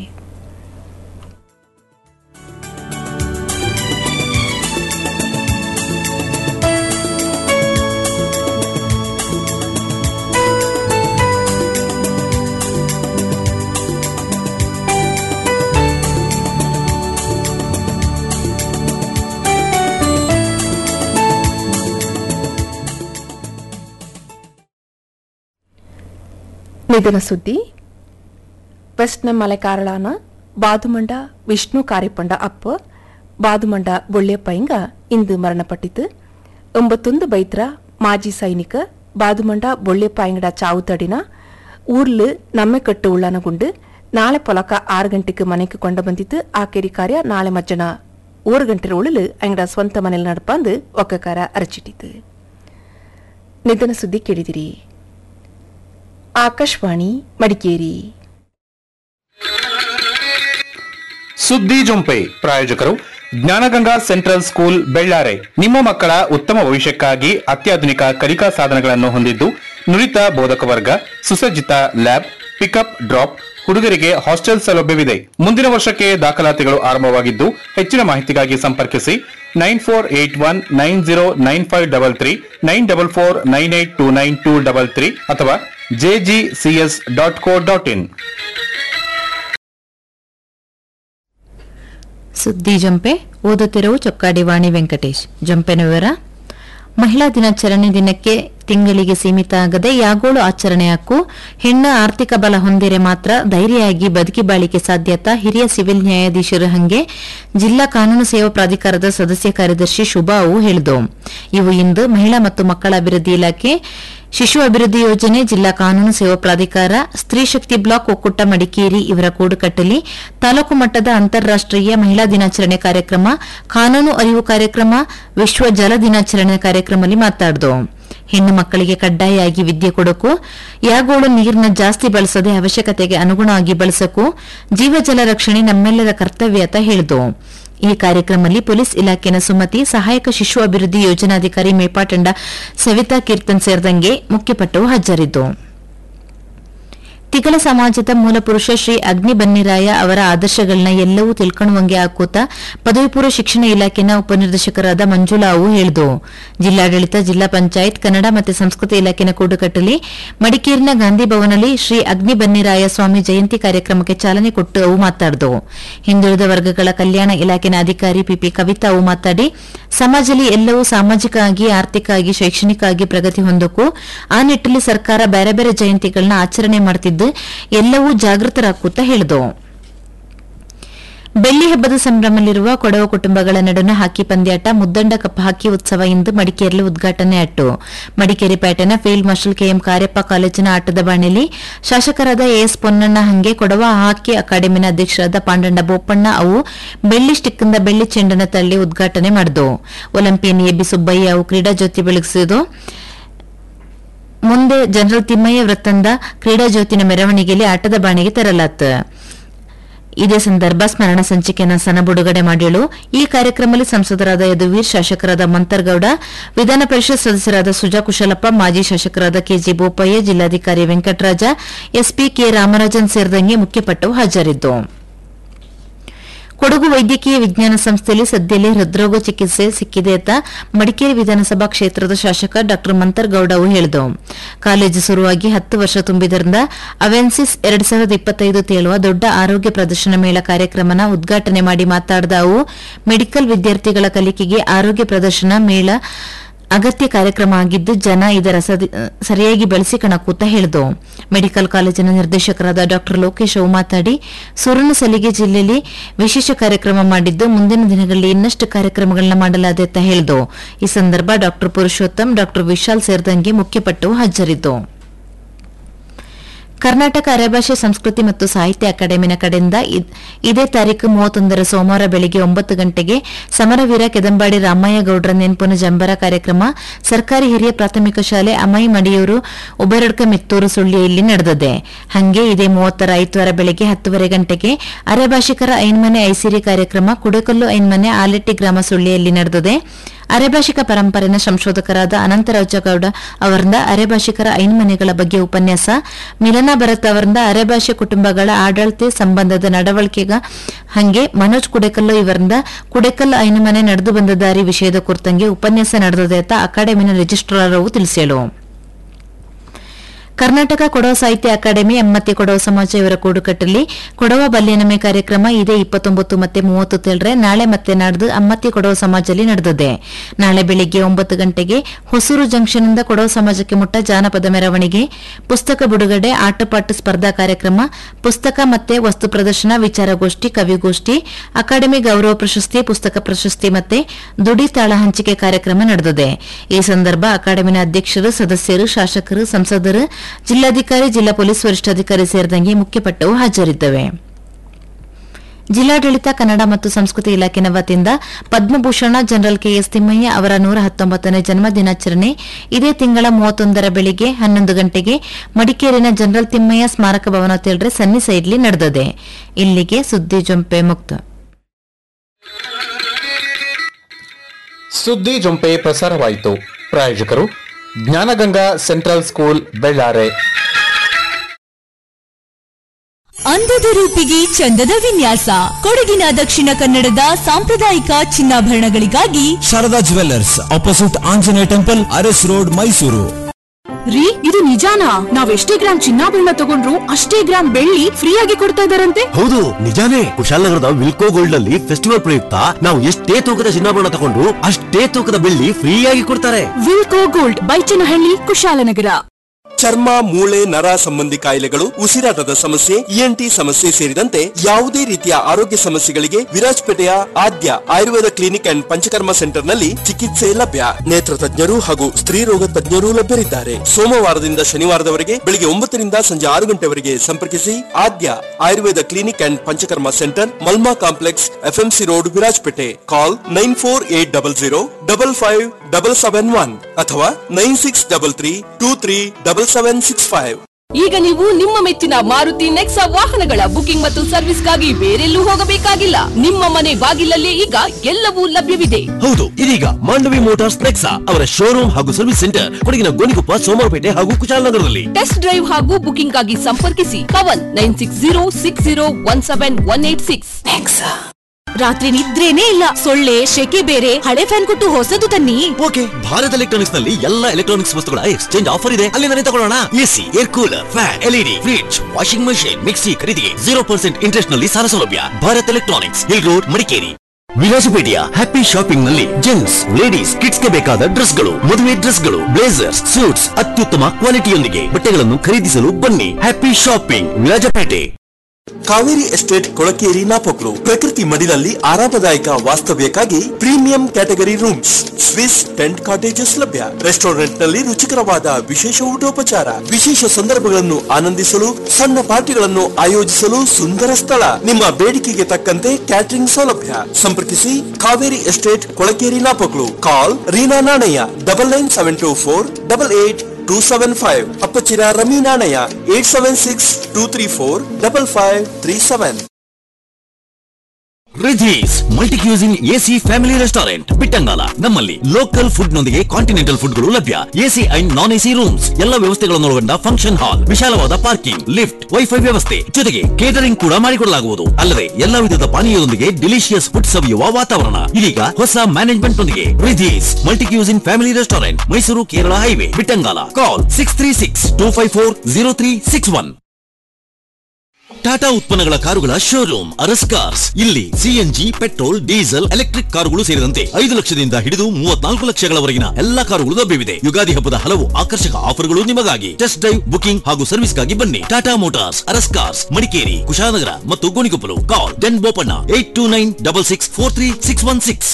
ನಿಧನ ಸುದ್ದಿ ವೆಸ್ಟ್ನ ಮಲೆಕಾರಳಾನ ಬಾದುಮಂಡ ವಿಷ್ಣು ಕಾರಿಪಂಡ ಅಪ್ಪ ಬಾದುಮಂಡ ಬೊಳ್ಳೆಪ್ಪಯ್ಯಂಗ ಇಂದು ಮರಣಪಟ್ಟಿತು ಒಂಬತ್ತೊಂದು ಬೈತ್ರ ಮಾಜಿ ಸೈನಿಕ ಬಾದುಮಂಡ ಬೊಳ್ಳೆಪ್ಪಾಯಂಗಡ ಚಾವು ತಡಿನ ಊರ್ಲು ನಮ್ಮೆಕಟ್ಟು ಉಳ್ಳನಗುಂಡು ನಾಳೆ ಪೊಲಕ ಆರು ಗಂಟೆಗೆ ಮನೆಗೆ ಕೊಂಡ ಬಂದಿತ್ತು ಆ ಕೆರಿ ಕಾರ್ಯ ನಾಳೆ ಮಜ್ಜನ ಓರು ಗಂಟೆ ಉಳಲು ಅಂಗಡ ಸ್ವಂತ ಮನೇಲಿ ನಡ್ಪಂದು ಒಕ್ಕಕಾರ ಅರಚಿಟ್ಟಿತು ನಿಧನ ಸುದ್ದಿ ಕೇಳಿದಿರಿ ಆಕಾಶವಾಣಿ ಮಡಿಕೇರಿ ಸುದ್ದಿ ಜೊಂಪೆ ಪ್ರಾಯೋಜಕರು ಜ್ಞಾನಗಂಗಾ ಸೆಂಟ್ರಲ್ ಸ್ಕೂಲ್ ಬೆಳ್ಳಾರೆ ನಿಮ್ಮ ಮಕ್ಕಳ ಉತ್ತಮ ಭವಿಷ್ಯಕ್ಕಾಗಿ ಅತ್ಯಾಧುನಿಕ ಕಲಿಕಾ ಸಾಧನಗಳನ್ನು ಹೊಂದಿದ್ದು ನುರಿತ ಬೋಧಕ ವರ್ಗ ಸುಸಜ್ಜಿತ ಲ್ಯಾಬ್ ಪಿಕಪ್ ಡ್ರಾಪ್ ಹುಡುಗರಿಗೆ ಹಾಸ್ಟೆಲ್ ಸೌಲಭ್ಯವಿದೆ ಮುಂದಿನ ವರ್ಷಕ್ಕೆ ದಾಖಲಾತಿಗಳು ಆರಂಭವಾಗಿದ್ದು ಹೆಚ್ಚಿನ ಮಾಹಿತಿಗಾಗಿ ಸಂಪರ್ಕಿಸಿ nine four eight one nine zero nine five double three nine double four nine eight two nine two double three ಅಥವಾ JGCS dot co dot in ಸುದ್ದಿ ಜಂಪೆ ಓದುತ್ತಿರುವ ಚೊಕ್ಕಾಡಿ ವಾಣಿ ವೆಂಕಟೇಶ್ ಜಂಪೆನ ವಿವರ ಮಹಿಳಾ ದಿನಾಚರಣೆ ದಿನಕ್ಕೆ ತಿಂಗಳಿಗೆ ಸೀಮಿತ ಆಗದೆ ಯಾಗೋಳು ಆಚರಣೆ ಹಕ್ಕು ಹೆಣ್ಣು ಆರ್ಥಿಕ ಬಲ ಹೊಂದಿರೆ ಮಾತ್ರ ಧೈರ್ಯವಾಗಿ ಬದುಕಿ ಬಾಳಿಕೆ ಸಾಧ್ಯತಾ ಹಿರಿಯ ಸಿವಿಲ್ ನ್ಯಾಯಾಧೀಶರು ಹಂಗೆ ಜಿಲ್ಲಾ ಕಾನೂನು ಸೇವಾ ಪ್ರಾಧಿಕಾರದ ಸದಸ್ಯ ಕಾರ್ಯದರ್ಶಿ ಶುಭಾವು ಹೇಳಿದು ಇವು ಇಂದು ಮಹಿಳಾ ಮತ್ತು ಮಕ್ಕಳ ಅಭಿವೃದ್ಧಿ ಇಲಾಖೆ ಶಿಶು ಅಭಿವೃದ್ಧಿ ಯೋಜನೆ ಜಿಲ್ಲಾ ಕಾನೂನು ಸೇವಾ ಪ್ರಾಧಿಕಾರ ಸ್ತ್ರೀ ಶಕ್ತಿ ಬ್ಲಾಕ್ ಒಕ್ಕೂಟ ಮಡಿಕೇರಿ ಇವರ ಕೂಡುಕಟ್ಟಲಿ ತಾಲೂಕು ಮಟ್ಟದ ಅಂತಾರಾಷ್ಟೀಯ ಮಹಿಳಾ ದಿನಾಚರಣೆ ಕಾರ್ಯಕ್ರಮ ಕಾನೂನು ಅರಿವು ಕಾರ್ಯಕ್ರಮ ವಿಶ್ವ ಜಲ ದಿನಾಚರಣೆ ಕಾರ್ಯಕ್ರಮದಲ್ಲಿ ಮಾತಾಡ್ದು ಹೆಣ್ಣು ಮಕ್ಕಳಿಗೆ ಕಡ್ಡಾಯವಾಗಿ ವಿದ್ಯೆ ಕೊಡಕು ಯಾಗೋಳು ನೀರನ್ನ ಜಾಸ್ತಿ ಬಳಸದೆ ಅವಶ್ಯಕತೆಗೆ ಅನುಗುಣವಾಗಿ ಬಳಸಕು ಜೀವಜಲ ರಕ್ಷಣೆ ನಮ್ಮೆಲ್ಲರ ಕರ್ತವ್ಯ ಅಂತ ಹೇಳಿದು ಈ ಕಾರ್ಯಕ್ರಮದಲ್ಲಿ ಪೊಲೀಸ್ ಇಲಾಖೆನ ಸುಮತಿ ಸಹಾಯಕ ಶಿಶು ಅಭಿವೃದ್ಧಿ ಯೋಜನಾಧಿಕಾರಿ ಮೇಪಾಟಂಡ ಸವಿತಾ ಕೀರ್ತನ್ ಸೇರಿದಂಗೆ ಮುಖ್ಯಪಟ್ಟವು ಹಾಜರಿದ್ದು ತಿಗಳ ಸಮಾಜದ ಮೂಲಪುರುಷ ಶ್ರೀ ಅಗ್ನಿ ಬನ್ನಿರಾಯ ಅವರ ಆದರ್ಶಗಳನ್ನ ಎಲ್ಲವೂ ತಿಳ್ಕೊಳ್ಳುವಂಗೆ ಹಾಕೂತ ಪದವಿ ಪೂರ್ವ ಶಿಕ್ಷಣ ಇಲಾಖೆನ ಉಪನಿರ್ದೇಶಕರಾದ ಮಂಜುಳಾವು ಹೇಳಿದು ಜಿಲ್ಲಾಡಳಿತ ಜಿಲ್ಲಾ ಪಂಚಾಯತ್ ಕನ್ನಡ ಮತ್ತು ಸಂಸ್ಕೃತಿ ಇಲಾಖೆನ ಕೂಡುಕಟ್ಟಲಿ ಮಡಿಕೇರಿನ ಗಾಂಧಿ ಭವನಲ್ಲಿ ಶ್ರೀ ಅಗ್ನಿ ಬನ್ನಿರಾಯ ಸ್ವಾಮಿ ಜಯಂತಿ ಕಾರ್ಯಕ್ರಮಕ್ಕೆ ಚಾಲನೆ ಕೊಟ್ಟು ಅವು ಮಾತಾಡಿದವು ಹಿಂದುಳಿದ ವರ್ಗಗಳ ಕಲ್ಯಾಣ ಇಲಾಖೆನ ಅಧಿಕಾರಿ ಪಿಪಿ ಕವಿತಾ ಅವು ಮಾತಾಡಿ ಸಮಾಜದಲ್ಲಿ ಎಲ್ಲವೂ ಸಾಮಾಜಿಕವಾಗಿ ಆರ್ಥಿಕವಾಗಿ ಶೈಕ್ಷಣಿಕವಾಗಿ ಪ್ರಗತಿ ಹೊಂದಕ್ಕೂ ಆ ನಿಟ್ಟಲ್ಲಿ ಸರ್ಕಾರ ಬೇರೆ ಬೇರೆ ಜಯಂತಿಗಳನ್ನ ಆಚರಣೆ ಮಾಡುತ್ತಿದ್ದು ಎಲ್ಲವೂ ಜಾಗೃತರಾಕೂತ ಹೇಳಿದು ಬೆಳ್ಳಿ ಹಬ್ಬದ ಸಂಭ್ರಮದಲ್ಲಿರುವ ಕೊಡವ ಕುಟುಂಬಗಳ ನಡುವಿನ ಹಾಕಿ ಪಂದ್ಯಾಟ ಮುದ್ದಂಡ ಕಪ್ ಹಾಕಿ ಉತ್ಸವ ಇಂದು ಮಡಿಕೇರಿಯಲ್ಲಿ ಉದ್ಘಾಟನೆ ಅಟ್ಟು ಮಡಿಕೇರಿ ಪೇಟೆನ ಫೀಲ್ಡ್ ಮಾರ್ಷಲ್ ಕೆಎಂ ಕಾರ್ಯಪ್ಪ ಕಾಲೇಜಿನ ಆಟದ ಬಾಣೆಯಲ್ಲಿ ಶಾಸಕರಾದ ಎಎಸ್ ಪೊನ್ನಣ್ಣ ಹಂಗೆ ಕೊಡವ ಹಾಕಿ ಅಕಾಡೆಮಿನ ಅಧ್ಯಕ್ಷರಾದ ಪಾಂಡಣ್ಣ ಬೋಪಣ್ಣ ಅವು ಬೆಳ್ಳಿ ಸ್ಟಿಕ್ನಿಂದ ಬೆಳ್ಳಿ ಚೆಂಡನ ತಳ್ಳಿ ಉದ್ಘಾಟನೆ ಮಾಡಿದವು ಒಲಿಂಪಿಯನ್ ಎಬಿ ಸುಬ್ಬಯ್ಯ ಅವು ಕ್ರೀಡಾ ಜ್ಯೋತಿ ಬೆಳಗಿಸಿದ್ದು ಮುಂದೆ ಜನರಲ್ ತಿಮ್ಮಯ್ಯ ವೃತ್ತಂದ ಕ್ರೀಡಾ ಜ್ಯೋತಿನ ಮೆರವಣಿಗೆಯಲ್ಲಿ ಆಟದ ಬಾಣಿಗೆ ತರಲಾತು ಇದೇ ಸಂದರ್ಭ ಸ್ಮರಣ ಸಂಚಿಕೆಯನ್ನು ಸನ ಬಿಡುಗಡೆ ಮಾಡಲು ಈ ಕಾರ್ಯಕ್ರಮದಲ್ಲಿ ಸಂಸದರಾದ ಯದುವೀರ್ ಶಾಸಕರಾದ ಮಂತರ್ಗೌಡ ವಿಧಾನ ಪರಿಷತ್ ಸದಸ್ಯರಾದ ಸುಜಾ ಕುಶಲಪ್ಪ ಮಾಜಿ ಶಾಸಕರಾದ ಕೆಜಿ ಬೋಪಯ್ಯ ಜಿಲ್ಲಾಧಿಕಾರಿ ವೆಂಕಟರಾಜ ಎಸ್ಪಿ ಕೆ ರಾಮರಾಜನ್ ಸೇರಿದಂಗೆ ಮುಖ್ಯಪಟ್ಟವು ಹಾಜರಿದ್ದು ಕೊಡಗು ವೈದ್ಯಕೀಯ ವಿಜ್ಞಾನ ಸಂಸ್ಥೆಯಲ್ಲಿ ಸದ್ಯದಲ್ಲೇ ಹೃದ್ರೋಗ ಚಿಕಿತ್ಸೆ ಸಿಕ್ಕಿದೆ ಅಂತ ಮಡಿಕೇರಿ ವಿಧಾನಸಭಾ ಕ್ಷೇತ್ರದ ಶಾಸಕ ಡಾ ಮಂತರ್ಗೌಡ ಅವು ಹೇಳಿದರು ಕಾಲೇಜು ಶುರುವಾಗಿ ಹತ್ತು ವರ್ಷ ತುಂಬಿದ್ದರಿಂದ ಅವೆನ್ಸಿಸ್ ಎರಡ್ ಸಾವಿರದ ಇಪ್ಪತ್ತೈದು ತೇಳುವ ದೊಡ್ಡ ಆರೋಗ್ಯ ಪ್ರದರ್ಶನ ಮೇಳ ಕಾರ್ಯಕ್ರಮನ ಉದ್ಘಾಟನೆ ಮಾಡಿ ಮಾತನಾಡಿದ ಅವು ಮೆಡಿಕಲ್ ವಿದ್ಯಾರ್ಥಿಗಳ ಕಲಿಕೆಗೆ ಆರೋಗ್ಯ ಪ್ರದರ್ಶನ ಮೇಳ ಅಗತ್ಯ ಕಾರ್ಯಕ್ರಮ ಆಗಿದ್ದು ಜನ ಇದರ ಸದಿ- ಸರಿಯಾಗಿ ಬಳಸಿಕಣಕೂತ ಹೇಳಿದು ಮೆಡಿಕಲ್ ಕಾಲೇಜಿನ ನಿರ್ದೇಶಕರಾದ ಡಾ ಲೋಕೇಶ್ ಅವು ಮಾತಾಡಿ ಸುರಣ ಸಲಿಗೆ ಜಿಲ್ಲೆಯಲ್ಲಿ ವಿಶೇಷ ಕಾರ್ಯಕ್ರಮ ಮಾಡಿದ್ದು ಮುಂದಿನ ದಿನಗಳಲ್ಲಿ ಇನ್ನಷ್ಟು ಕಾರ್ಯಕ್ರಮಗಳನ್ನ ಮಾಡಲಾದೆ ಅಂತ ಹೇಳಿದು ಈ ಸಂದರ್ಭ ಡಾ ಪುರುಷೋತ್ತಮ್ ಡಾ ವಿಶಾಲ್ ಸೇರಿದಂಗೆ ಮುಖ್ಯಪಟ್ಟವು ಹಾಜರಿದ್ದು ಕರ್ನಾಟಕ ಅರೆಭಾಷೆ ಸಂಸ್ಕೃತಿ ಮತ್ತು ಸಾಹಿತ್ಯ ಅಕಾಡೆಮಿನ ಕಡೆಯಿಂದ ಇದ್- ಇದೇ ತಾರೀಕು ಮೂವತ್ತೊಂದರ ಸೋಮವಾರ ಬೆಳಿಗ್ಗೆ ಒಂಬತ್ತು ಗಂಟೆಗೆ ಸಮರವೀರ ಕೆದಂಬಾಡಿ ರಾಮಯ್ಯ ಗೌಡ್ರ ನೆನಪಿನ ಜಂಬರ ಕಾರ್ಯಕ್ರಮ ಸರ್ಕಾರಿ ಹಿರಿಯ ಪ್ರಾಥಮಿಕ ಶಾಲೆ ಅಮೈ ಮಡಿಯೂರು ಉಬರಡ್ಕ ಮಿತ್ತೂರು ಸುಳ್ಳಿಯಲ್ಲಿ ನಡೆದಿದೆ ಹಂಗೆ ಇದೇ ಮೂವತ್ತರ ಐತವಾರ ಬೆಳಿಗ್ಗೆ ಹತ್ತುವರೆ ಗಂಟೆಗೆ ಅರೆಭಾಷಿಕರ ಐನ್ಮನೆ ಐಸಿರಿ ಕಾರ್ಯಕ್ರಮ ಕುಡಕಲ್ಲು ಐನ್ಮನೆ ಆಲೆಟ್ಟಿ ಗ್ರಾಮ ಸುಳ್ಳಿಯಲ್ಲಿ ನಡೆದಿದೆ ಅರೆಭಾಷಿಕ ಪರಂಪರೆನ ಸಂಶೋಧಕರಾದ ಅನಂತರಾಜಗೌಡ ಅವರಿಂದ ಅರೆಭಾಷಿಕರ ಐನ್ಮನೆಗಳ ಬಗ್ಗೆ ಉಪನ್ಯಾಸ ಮಿಲನಾ ಭರತ್ ಅವರಿಂದ ಅರೆಭಾಷೆ ಕುಟುಂಬಗಳ ಆಡಳಿತ ಸಂಬಂಧದ ನಡವಳಿಕೆಗ ಹಂಗೆ ಮನೋಜ್ ಕುಡೆಕಲ್ಲು ಇವರಿಂದ ಕುಡೆಕಲ್ ಐನ್ಮನೆ ನಡೆದು ಬಂದ ದಾರಿ ವಿಷಯದ ಕುರಿತಂಗೆ ಉಪನ್ಯಾಸ ನಡೆದಿದೆ ಅಂತ ಅಕಾಡೆಮಿನ ರಿಜಿಸ್ಟ್ರಾರ್ ಅವು ತಿಳಿಸಿದರು ಕರ್ನಾಟಕ ಕೊಡವ ಸಾಹಿತ್ಯ ಅಕಾಡೆಮಿ ಎಮ್ಮತ್ತೆ ಕೊಡವ ಸಮಾಜ ಇವರ ಕೂಡುಕಟ್ಟಲ್ಲಿ ಕೊಡವ ಬಲ್ಯನಮೆ ಕಾರ್ಯಕ್ರಮ ಇದೇ ಇಪ್ಪತ್ತೊಂಬತ್ತು ಮತ್ತೆ ಮೂವತ್ತು ತೇಳ್ರೆ ನಾಳೆ ಮತ್ತೆ ನಾಡ್ದು ಅಮ್ಮತ್ತಿ ಕೊಡವ ಸಮಾಜದಲ್ಲಿ ನಡೆದಿದೆ ನಾಳೆ ಬೆಳಿಗ್ಗೆ ಒಂಬತ್ತು ಗಂಟೆಗೆ ಹೊಸೂರು ಜಂಕ್ಷನ್ನಿಂದ ಕೊಡವ ಸಮಾಜಕ್ಕೆ ಮುಟ್ಟ ಜಾನಪದ ಮೆರವಣಿಗೆ ಪುಸ್ತಕ ಬಿಡುಗಡೆ ಆಟಪಾಠ ಸ್ಪರ್ಧಾ ಕಾರ್ಯಕ್ರಮ ಪುಸ್ತಕ ಮತ್ತೆ ವಸ್ತು ಪ್ರದರ್ಶನ ವಿಚಾರಗೋಷ್ಠಿ ಕವಿಗೋಷ್ಠಿ ಅಕಾಡೆಮಿ ಗೌರವ ಪ್ರಶಸ್ತಿ ಪುಸ್ತಕ ಪ್ರಶಸ್ತಿ ಮತ್ತೆ ದುಡಿ ತಾಳ ಹಂಚಿಕೆ ಕಾರ್ಯಕ್ರಮ ನಡೆದಿದೆ ಈ ಸಂದರ್ಭ ಅಕಾಡೆಮಿನ ಅಧ್ಯಕ್ಷರು ಸದಸ್ಯರು ಶಾಸಕರು ಸಂಸದರು ಜಿಲ್ಲಾಧಿಕಾರಿ ಜಿಲ್ಲಾ ಪೊಲೀಸ್ ವರಿಷ್ಠಾಧಿಕಾರಿ ಸೇರಿದಂಗೆ ಮುಖ್ಯಪಟ್ಟವು ಹಾಜರಿದ್ದವೆ ಜಿಲ್ಲಾಡಳಿತ ಕನ್ನಡ ಮತ್ತು ಸಂಸ್ಕೃತಿ ಇಲಾಖೆನ ವತಿಯಿಂದ ಪದ್ಮಭೂಷಣ ಜನರಲ್ ಕೆಎಸ್ ತಿಮ್ಮಯ್ಯ ಅವರ ನೂರ ಹತ್ತೊಂಬತ್ತನೇ ಜನ್ಮ ದಿನಾಚರಣೆ ಇದೇ ತಿಂಗಳ ಮೂವತ್ತೊಂದರ ಬೆಳಿಗ್ಗೆ ಹನ್ನೊಂದು ಗಂಟೆಗೆ ಮಡಿಕೇರಿನ ಜನರಲ್ ತಿಮ್ಮಯ್ಯ ಸ್ಮಾರಕ ಭವನ ತೇಳ್ರೆ ಸನ್ನಿ ಸೈಡ್ಲಿ ನಡೆದಿದೆ ಇಲ್ಲಿಗೆ ಸುದ್ದಿ ಜೊಂಪೆ ಮುಕ್ತ ಸುದ್ದಿ ಜೊಂಪೆ ಪ್ರಸಾರವಾಯಿತು ಪ್ರಾಯೋಜಕರು ಜ್ಞಾನಗಂಗಾ ಸೆಂಟ್ರಲ್ ಸ್ಕೂಲ್ ಬೆಳ್ಳಾರೆ ಅಂದದ ರೂಪಿಗೆ ಚಂದದ ವಿನ್ಯಾಸ ಕೊಡಗಿನ ದಕ್ಷಿಣ ಕನ್ನಡದ ಸಾಂಪ್ರದಾಯಿಕ ಚಿನ್ನಾಭರಣಗಳಿಗಾಗಿ Sharada jewellers opposite Anjaneya temple Aras road Mysuru ರೀ ಇದು ನಿಜಾನಾ ನಾವೆಷ್ಟೇ ಗ್ರಾಮ್ ಚಿನ್ನಾಭರಣ ತಗೊಂಡ್ರು ಅಷ್ಟೇ ಗ್ರಾಮ್ ಬೆಳ್ಳಿ ಫ್ರೀ ಆಗಿ ಕೊಡ್ತಾ ಇದಾರಂತೆ ಹೌದು ನಿಜಾನೇ ಕುಶಾಲನಗರದ ವಿಲ್ಕೋ ಗೋಲ್ಡ್ ನಲ್ಲಿ ಫೆಸ್ಟಿವಲ್ ಪ್ರಯುಕ್ತ ನಾವು ಎಷ್ಟೇ ತೂಕದ ಚಿನ್ನಾಭರಣ ತಗೊಂಡ್ರು ಅಷ್ಟೇ ತೂಕದ ಬೆಳ್ಳಿ ಫ್ರೀ ಆಗಿ ಕೊಡ್ತಾರೆ ವಿಲ್ಕೋ ಗೋಲ್ಡ್ ಬೈಚನಹಳ್ಳಿ ಕುಶಾಲನಗರ ಚರ್ಮ ಮೂಳೆ ನರ ಸಂಬಂಧಿ ಕಾಯಿಲೆಗಳು ಉಸಿರಾಟದ ಸಮಸ್ಯೆ ಇಎನ್ಟಿ ಸಮಸ್ಯೆ ಸೇರಿದಂತೆ ಯಾವುದೇ ರೀತಿಯ ಆರೋಗ್ಯ ಸಮಸ್ಯೆಗಳಿಗೆ ವಿರಾಜ್ಪೇಟೆಯ Aadya Ayurveda clinic and Panchakarma centre ನಲ್ಲಿ ಚಿಕಿತ್ಸೆ ಲಭ್ಯ ನೇತ್ರ ತಜ್ಞರು ಹಾಗೂ ಸ್ತ್ರೀ ರೋಗ ತಜ್ಞರು ಲಭ್ಯರಿದ್ದಾರೆ ಸೋಮವಾರದಿಂದ ಶನಿವಾರದವರೆಗೆ ಬೆಳಿಗ್ಗೆ ಒಂಬತ್ತರಿಂದ ಸಂಜೆ ಆರು ಗಂಟೆವರೆಗೆ ಸಂಪರ್ಕಿಸಿ Aadya Ayurveda clinic and Panchakarma centre Malma complex FMC road Virajpet call nine four eight double zero double five double seven one ಅಥವಾ nine six double three two three double seven six five ಈಗ ನೀವು ನಿಮ್ಮ ಮೆಚ್ಚಿನ ಮಾರುತಿ ನೆಕ್ಸಾ ವಾಹನಗಳ ಬುಕಿಂಗ್ ಮತ್ತು ಸರ್ವಿಸ್ಗಾಗಿ ಬೇರೆಲ್ಲೂ ಹೋಗಬೇಕಾಗಿಲ್ಲ ನಿಮ್ಮ ಮನೆ ಬಾಗಿಲಲ್ಲೇ ಈಗ ಎಲ್ಲವೂ ಲಭ್ಯವಿದೆ ಹೌದು ಇದೀಗ ಮಾಂಡವಿ ಮೋಟಾರ್ಸ್ ನೆಕ್ಸಾ ಅವರ ಶೋರೂಮ್ ಹಾಗೂ ಸರ್ವಿಸ್ ಸೆಂಟರ್ ಕೊಡಗಿನ ಗೋಣಿಕೊಪ್ಪ ಸೋಮವಾರಪೇಟೆ ಹಾಗೂ ಕುಶಾಲನಗರದಲ್ಲಿ ಟೆಸ್ಟ್ ಡ್ರೈವ್ ಹಾಗೂ ಬುಕಿಂಗ್ ಆಗಿ ಸಂಪರ್ಕಿಸಿ Kavan nine six zero six zero one seven one eight six ರಾತ್ರಿ ನಿದ್ರೇನೇ ಇಲ್ಲ ಸೊಳ್ಳೆ ಶೆಕೆ ಬೇರೆ ಹಳೆ ಫ್ಯಾನ್ ಕೊಟ್ಟು ಹೊಸದು ತನ್ನಿ ಓಕೆ ಭಾರತ್ ಎಲೆಕ್ಟ್ರಾನಿಕ್ಸ್ ನಲ್ಲಿ ಎಲ್ಲ ಎಲೆಕ್ಟ್ರಾನಿಕ್ಸ್ ವಸ್ತುಗಳ ಎಕ್ಸ್ಚೇಂಜ್ ಆಫರ್ ಇದೆ ಅಲ್ಲಿ ಮನೆ ತಗೊಳ್ಳೋಣ AC air cooler fan LED fridge washing machine mixie ಖರೀದಿಗೆ ಜೀರೋ ಪರ್ಸೆಂಟ್ ಇಂಟ್ರೆಸ್ಟ್ ನಲ್ಲಿ ಸಾಲ ಸೌಲಭ್ಯ Bharat electronics hill road Madikeri ವಿಲಾಸಪೇಟೆಯ ಹ್ಯಾಪಿ ಶಾಪಿಂಗ್ ನಲ್ಲಿ ಜೆಂಟ್ಸ್ ಲೇಡೀಸ್ ಕಿಡ್ಸ್ ಗೆ ಬೇಕಾದ ಡ್ರೆಸ್ ಗಳು ಮದುವೆ ಡ್ರೆಸ್ ಗಳು ಬ್ಲೇಸರ್ಸ್ ಸೂಟ್ಸ್ ಅತ್ಯುತ್ತಮ ಕ್ವಾಲಿಟಿಯೊಂದಿಗೆ ಬಟ್ಟೆಗಳನ್ನು ಖರೀದಿಸಲು ಬನ್ನಿ happy shopping Virajpet Kaveri estate Kolakeri Napaklu ಪ್ರಕೃತಿ ಮಡಿಲಲ್ಲಿ ಆರಾಮದಾಯಕ ವಾಸ್ತವ್ಯಕ್ಕಾಗಿ premium category rooms Swiss tent cottages ಲಭ್ಯ ರೆಸ್ಟೋರೆಂಟ್ ನಲ್ಲಿ ರುಚಿಕರವಾದ ವಿಶೇಷ ಊಟೋಪಚಾರ ವಿಶೇಷ ಸಂದರ್ಭಗಳನ್ನು ಆನಂದಿಸಲು ಸಣ್ಣ ಪಾರ್ಟಿಗಳನ್ನು ಆಯೋಜಿಸಲು ಸುಂದರ ಸ್ಥಳ ನಿಮ್ಮ ಬೇಡಿಕೆಗೆ ತಕ್ಕಂತೆ ಕ್ಯಾಟರಿಂಗ್ ಸೌಲಭ್ಯ ಸಂಪರ್ಕಿಸಿ Kaveri estate Kolakeri Napaklu call Reena Nanaiah double nine seven two four double eight two seven five Appachira Ramee Nanaiah eight seven six two three four double five three seven Riddhi's multi cuisine AC family restaurant Bittangala ನಮ್ಮಲ್ಲಿ ಲೋಕಲ್ ಫುಡ್ ನೊಂದಿಗೆ ಕಾಂಟಿನೆಂಟಲ್ ಫುಡ್ಗಳು ಲಭ್ಯ AC and non AC rooms ಎಲ್ಲ ವ್ಯವಸ್ಥೆಗಳನ್ನು ಒಳಗೊಂಡ function hall ವಿಶಾಲವಾದ parking lift wifi ವ್ಯವಸ್ಥೆ ಜೊತೆಗೆ ಕೇಟರಿಂಗ್ ಕೂಡ ಮಾಡಿಕೊಡಲಾಗುವುದು ಅಲ್ಲದೆ ಎಲ್ಲ ವಿಧದ ಪಾನೀಯದೊಂದಿಗೆ ಡಿಲಿಷಿಯಸ್ ಫುಡ್ ಸವಿಯುವ ವಾತಾವರಣ ಇದೀಗ ಹೊಸ ಮ್ಯಾನೇಜ್ಮೆಂಟ್ ನೊಂದಿಗೆ Riddhi's multi cuisine family restaurant Mysuru Kerala highway Bittangala call six three six two five four zero three six one Tata ಉತ್ಪನ್ನಗಳ ಕಾರುಗಳ ಶೋರೂಮ್ ಅರಸ್ ಕಾರ್ಸ್ ಇಲ್ಲಿ ಸಿಎನ್ಜಿ ಪೆಟ್ರೋಲ್ ಡೀಸೆಲ್ ಎಲೆಕ್ಟ್ರಿಕ್ ಕಾರುಗಳು ಸೇರಿದಂತೆ ಐದು ಲಕ್ಷದಿಂದ ಹಿಡಿದು ಮೂವತ್ನಾಲ್ಕು ಲಕ್ಷಗಳವರೆಗಿನ ಎಲ್ಲಾ ಕಾರುಗಳು ಲಭ್ಯವಿದೆ ಯುಗಾದಿ ಹಬ್ಬದ ಹಲವು ಆಕರ್ಷಕ ಆಫರ್ಗಳು ನಿಮಗಾಗಿ ಟೆಸ್ಟ್ ಡ್ರೈವ್ ಬುಕಿಂಗ್ ಹಾಗೂ ಸರ್ವಿಸ್ಗಾಗಿ ಬನ್ನಿ ಟಾಟಾ ಮೋಟಾರ್ಸ್ ಅರಸ್ ಕಾರ್ಸ್ ಮಡಿಕೇರಿ ಕುಶಾನಗರ ಮತ್ತು Gonikoppal call ten Bopanna eight two nine double six four three six one six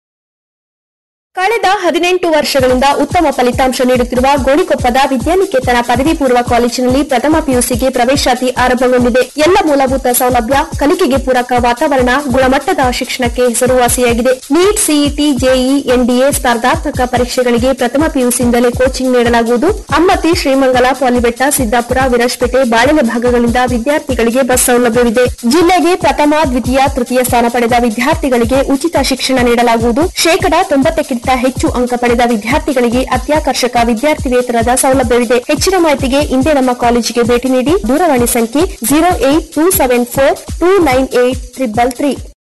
ಕಳೆದ ಹದಿನೆಂಟು ವರ್ಷಗಳಿಂದ ಉತ್ತಮ ಫಲಿತಾಂಶ ನೀಡುತ್ತಿರುವ ಗೋಣಿಕೊಪ್ಪದ ವಿದ್ಯಾನಿಕೇತನ ಪದವಿ ಪೂರ್ವ ಕಾಲೇಜಿನಲ್ಲಿ ಪ್ರಥಮ ಪಿಯುಸಿಗೆ ಪ್ರವೇಶಾತಿ ಆರಂಭಗೊಂಡಿದೆ ಎಲ್ಲ ಮೂಲಭೂತ ಸೌಲಭ್ಯ ಕಲಿಕೆಗೆ ಪೂರಕ ವಾತಾವರಣ ಗುಣಮಟ್ಟದ ಶಿಕ್ಷಣಕ್ಕೆ ಹೆಸರುವಾಸಿಯಾಗಿದೆ ನೀಟ್ ಸಿಇಟಿ ಜೆಇ ಎನ್ಡಿಎ ಸ್ಪರ್ಧಾತ್ಮಕ ಪರೀಕ್ಷೆಗಳಿಗೆ ಪ್ರಥಮ ಪಿಯುಸಿಯಿಂದಲೇ ಕೋಚಿಂಗ್ ನೀಡಲಾಗುವುದು ಅಮ್ಮತಿ ಶ್ರೀಮಂಗಲ ಪಾಲಿಬೆಟ್ಟ ಸಿದ್ದಾಪುರ ವಿರಾಜಪೇಟೆ ಬಾಳೆಲೆ ಭಾಗಗಳಿಂದ ವಿದ್ಯಾರ್ಥಿಗಳಿಗೆ ಬಸ್ ಸೌಲಭ್ಯವಿದೆ ಜಿಲ್ಲೆಗೆ ಪ್ರಥಮ ದ್ವಿತೀಯ ತೃತೀಯ ಸ್ಥಾನ ಪಡೆದ ವಿದ್ಯಾರ್ಥಿಗಳಿಗೆ ಉಚಿತ ಶಿಕ್ಷಣ ನೀಡಲಾಗುವುದು ಶೇಕಡಾ ತೊಂಬತ್ತಕ್ಕಿಂತ ಹೆಚ್ಚು ಅಂಕ ಪಡೆದ ವಿದ್ಯಾರ್ಥಿಗಳಿಗೆ ಅತ್ಯಾಕರ್ಷಕ ವಿದ್ಯಾರ್ಥಿ ವೇತನದ ಸೌಲಭ್ಯವಿದೆ ಹೆಚ್ಚಿನ ಮಾಹಿತಿಗೆ ಇಂದೇ ನಮ್ಮ ಕಾಲೇಜಿಗೆ ಭೇಟಿ ನೀಡಿ ದೂರವಾಣಿ ಸಂಖ್ಯೆ zero eight two seven four two nine eight triple three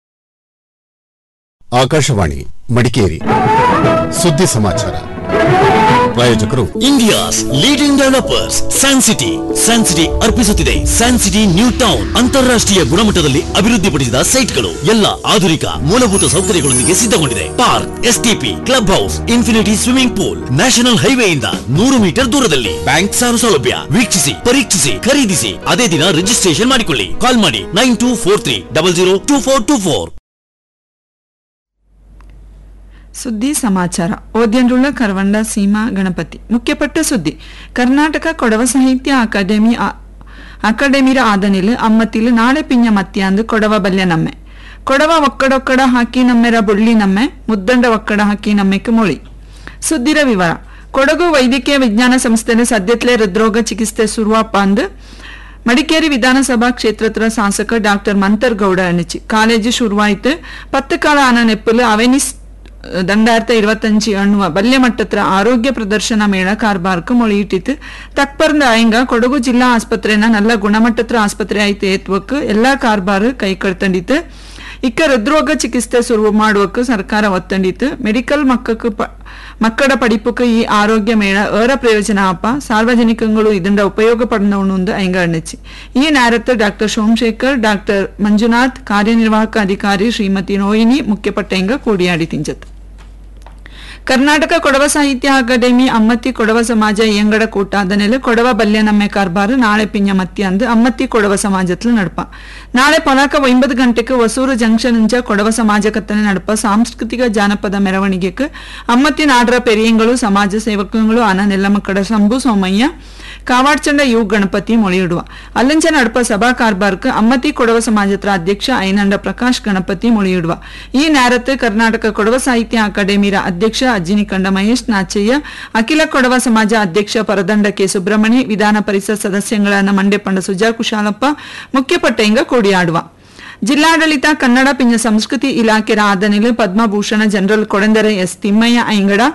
Akashvani Madikeri ಸುದ್ದಿ ಸಮಾಚಾರ ಪ್ರಾಯೋಜಕರು India's leading developers San City San City ಅರ್ಪಿಸುತ್ತಿದೆ ಸ್ಯಾನ್ ಸಿಟಿ ನ್ಯೂ ಟೌನ್ ಅಂತಾರಾಷ್ಟ್ರೀಯ ಗುಣಮಟ್ಟದಲ್ಲಿ ಅಭಿವೃದ್ಧಿಪಡಿಸಿದ ಸೈಟ್ಗಳು ಎಲ್ಲ ಆಧುನಿಕ ಮೂಲಭೂತ ಸೌಕರ್ಯಗಳೊಂದಿಗೆ ಸಿದ್ಧಗೊಂಡಿದೆ park STP club house infinity swimming pool national ಹೈವೇಯಿಂದ ನೂರು ಮೀಟರ್ ದೂರದಲ್ಲಿ ಬ್ಯಾಂಕ್ ಸಾಲ ಸೌಲಭ್ಯ ವೀಕ್ಷಿಸಿ ಪರೀಕ್ಷಿಸಿ ಖರೀದಿಸಿ ಅದೇ ದಿನ ರಿಜಿಸ್ಟ್ರೇಷನ್ ಮಾಡಿಕೊಳ್ಳಿ ಕಾಲ್ ಮಾಡಿ nine two four three double zero two four two four ಸುದ್ದಿ ಸಮಾಚಾರ ಓದ್ಯಂಡುಳ್ಳ ಕರವಂಡ ಸೀಮಾ ಗಣಪತಿ ಮುಖ್ಯಪಟ್ಟ ಸುದ್ದಿ ಕರ್ನಾಟಕ ಕೊಡವ ಸಾಹಿತ್ಯ ಅಕಾಡೆಮಿ ಆ- ಅಕಾಡೆಮಿರ ಆದನಿಲ್ ಅಮ್ಮತಿಲ್ ನಾಳೆ ಪಿಂಜ ಮತ್ಯಾಂದು ಕೊಡವ ಬಲ್ಯ ನಮ್ಮೆ ಕೊಡವ ಒಕ್ಕಡೊಕ್ಕಡ ಹಾಕಿ ನಮ್ಮೆರ ಬೊಳ್ಳಿ ನಮ್ಮೆ ಮುದ್ದಂಡ ಒಕ್ಕಡ ಹಾಕಿ ನಮ್ಮೆಕ್ ಮೊಳಿ ಸುದ್ದಿರ ವಿವರ ಕೊಡಗು ವೈದ್ಯಕೀಯ ವಿಜ್ಞಾನ ಸಂಸ್ಥೆಯಲ್ಲಿ ಸದ್ಯತ್ಲೆ ಹೃದ್ರೋಗ ಚಿಕಿತ್ಸೆ ಶುರುವಪ್ಪ ಅಂದು ಮಡಿಕೇರಿ ವಿಧಾನಸಭಾ ಕ್ಷೇತ್ರದ ಶಾಸಕ ಡಾಕ್ಟರ್ ಮಂತರ್ ಗೌಡ ಅಣಿಚಿ ಕಾಲೇಜು ಶುರುವಾಯಿತು ಪತ್ತು ಕಾಲ ಆನ ನೆಪ್ಪಲು ಅವೆನಿಸ್ രണ്ടായിരത്തി ഇരുപത്തഞ്ച് എണ്ണുവ ബല്യമട്ടത്ര ആരോഗ്യ പ്രദർശന മേള ಕಾರ್ಬಾರ್ಕ್ ಮೊಳಿಯಿಟ್ಟಿತ್ತು ತಕ್ಪರ್ದ ಆಯಂಗ ಕೊಡಗು ಜಿಲ್ಲಾ ಆಸ್ಪತ್ರೆನ ನಲ್ಲ ಗುಣಮಟ್ಟತ್ರ ಆಸ್ಪತ್ರೆ ಆಯ್ತು ಏತ್ವಕ್ ಎಲ್ಲಾ ಕಾರ್ಬಾರ್ ಕೈ ಕಡ್ತಂಡಿತ್ತು ಇಕ್ಕ ಹೃದ್ರೋಗ ಚಿಕಿತ್ಸೆ ಶುರು ಮಾಡುವಕ್ಕೆ ಸರ್ಕಾರ ಒತ್ತಂಡಿತ್ತು ಮೆಡಿಕಲ್ ಮಕ್ಕಕ್ಕೆ ಪ- ಮಕ್ಕಳ படிப்புக்கு ಈ ಆರೋಗ್ಯ ಮೇಳ ಏರ ಪ್ರಯೋಜನ ಅಪ್ಪ ಸಾರ್ವಜನಿಕಗಳು ಇದರಿಂದ ಉಪಯೋಗ ಪಡೆದವನು ಐಂಗ ಅಣ್ಣಿಚ್ಚಿ ಈ ನೇರತ್ತು ಡಾಕ್ಟರ್ ಸೋಮಶೇಖರ್ ಡಾಕ್ಟರ್ ಮಂಜುನಾಥ್ ಕಾರ್ಯನಿರ್ವಾಹಕ ಅಧಿಕಾರಿ ಶ್ರೀಮತಿ ರೋಹಿಣಿ ಮುಖ್ಯಪಟ್ಟೆಂಗ ಕೂಡಿಯಾಡಿ ತಿಂಜತ್ ಕರ್ನಾಟಕ ಕೊಡವ ಸಾಹಿತ್ಯ ಅಕಾಡೆಮಿ ಅಮ್ಮತ್ತಿ ಕೊಡವ ಸಮಾಜ ಎಂಗಡ ಕೂಟಾದನೆಲೆ ಕೊಡವ ಬಲ್ಯ ನಮ್ಮೆ ಕಾರ್ಬಾರು ನಾಳೆ ಪಿಂಜ ಮತ್ತಿ ಅಂದು ಅಮ್ಮತ್ತಿ ಕೊಡವ ಸಮಾಜತ್ಲು ನಡಪ ನಾಳೆ ಪೊಲಾಕ ಒಂಬತ್ತು ಗಂಟೆಗೆ ಹೊಸೂರು ಜಂಕ್ಷನ್ ಇಂಚ ಕೊಡವ ಸಮಾಜ ಕತ್ತನೆ ನಡಪ ಸಾಂಸ್ಕೃತಿಕ ಜಾನಪದ ಮೆರವಣಿಗೆಗೆ ಅಮ್ಮತ್ತಿ ನಾಡರ ಪೆರಿಯಂಗಳು ಸಮಾಜ ಸೇವಕಗಳು ಆನ ನೆಲ್ಲಮಕ್ಕಡ ಶಂಭು ಸೋಮಯ್ಯ ಕಾವಾಡ್ಚಂಡ ಯು ಗಣಪತಿ ಮೊಳೆಯಿಡುವ ಅಲ್ಲಂಚ ನಡಪ ಸಭಾ ಕಾರ್ಬಾರ್ಕ್ ಅಮ್ಮತಿ ಕೊಡವ ಸಮಾಜತ್ರ ಅಧ್ಯಕ್ಷ ಐನಂಡ ಪ್ರಕಾಶ್ ಗಣಪತಿ ಮೊಳೆಯಿಡುವ ಈ ನೇರತ್ತು ಕರ್ನಾಟಕ ಕೊಡವ ಸಾಹಿತ್ಯ ಅಕಾಡೆಮಿರ ಅಧ್ಯಕ್ಷ ಅಜ್ಜಿನಿಕಂಡ ಮಹೇಶ್ ನಾಚಯ್ಯ ಅಖಿಲ ಕೊಡವ ಸಮಾಜ ಅಧ್ಯಕ್ಷ ಪರದಂಡ ಕೆ ಸುಬ್ರಹ್ಮಣಿ ವಿಧಾನ ಪರಿಷತ್ ಸದಸ್ಯಗಳನ್ನ ಮಂಡ್ಯಪಂಡ ಸುಜಾ ಕುಶಾಲಪ್ಪ ಮುಖ್ಯಪಟ್ಟೆಂಗ ಕೋಡಿಯಾಡುವ ಜಿಲ್ಲಾಡಳಿತ ಕನ್ನಡ ಪಿಂಜ ಸಂಸ್ಕೃತಿ ಇಲಾಖೆ ಆದನಿಲು ಪದ್ಮಭೂಷಣ ಜನರಲ್ ಕೊಡೆಂದರ ಎಸ್ ತಿಮ್ಮಯ್ಯ ಐಂಗಡ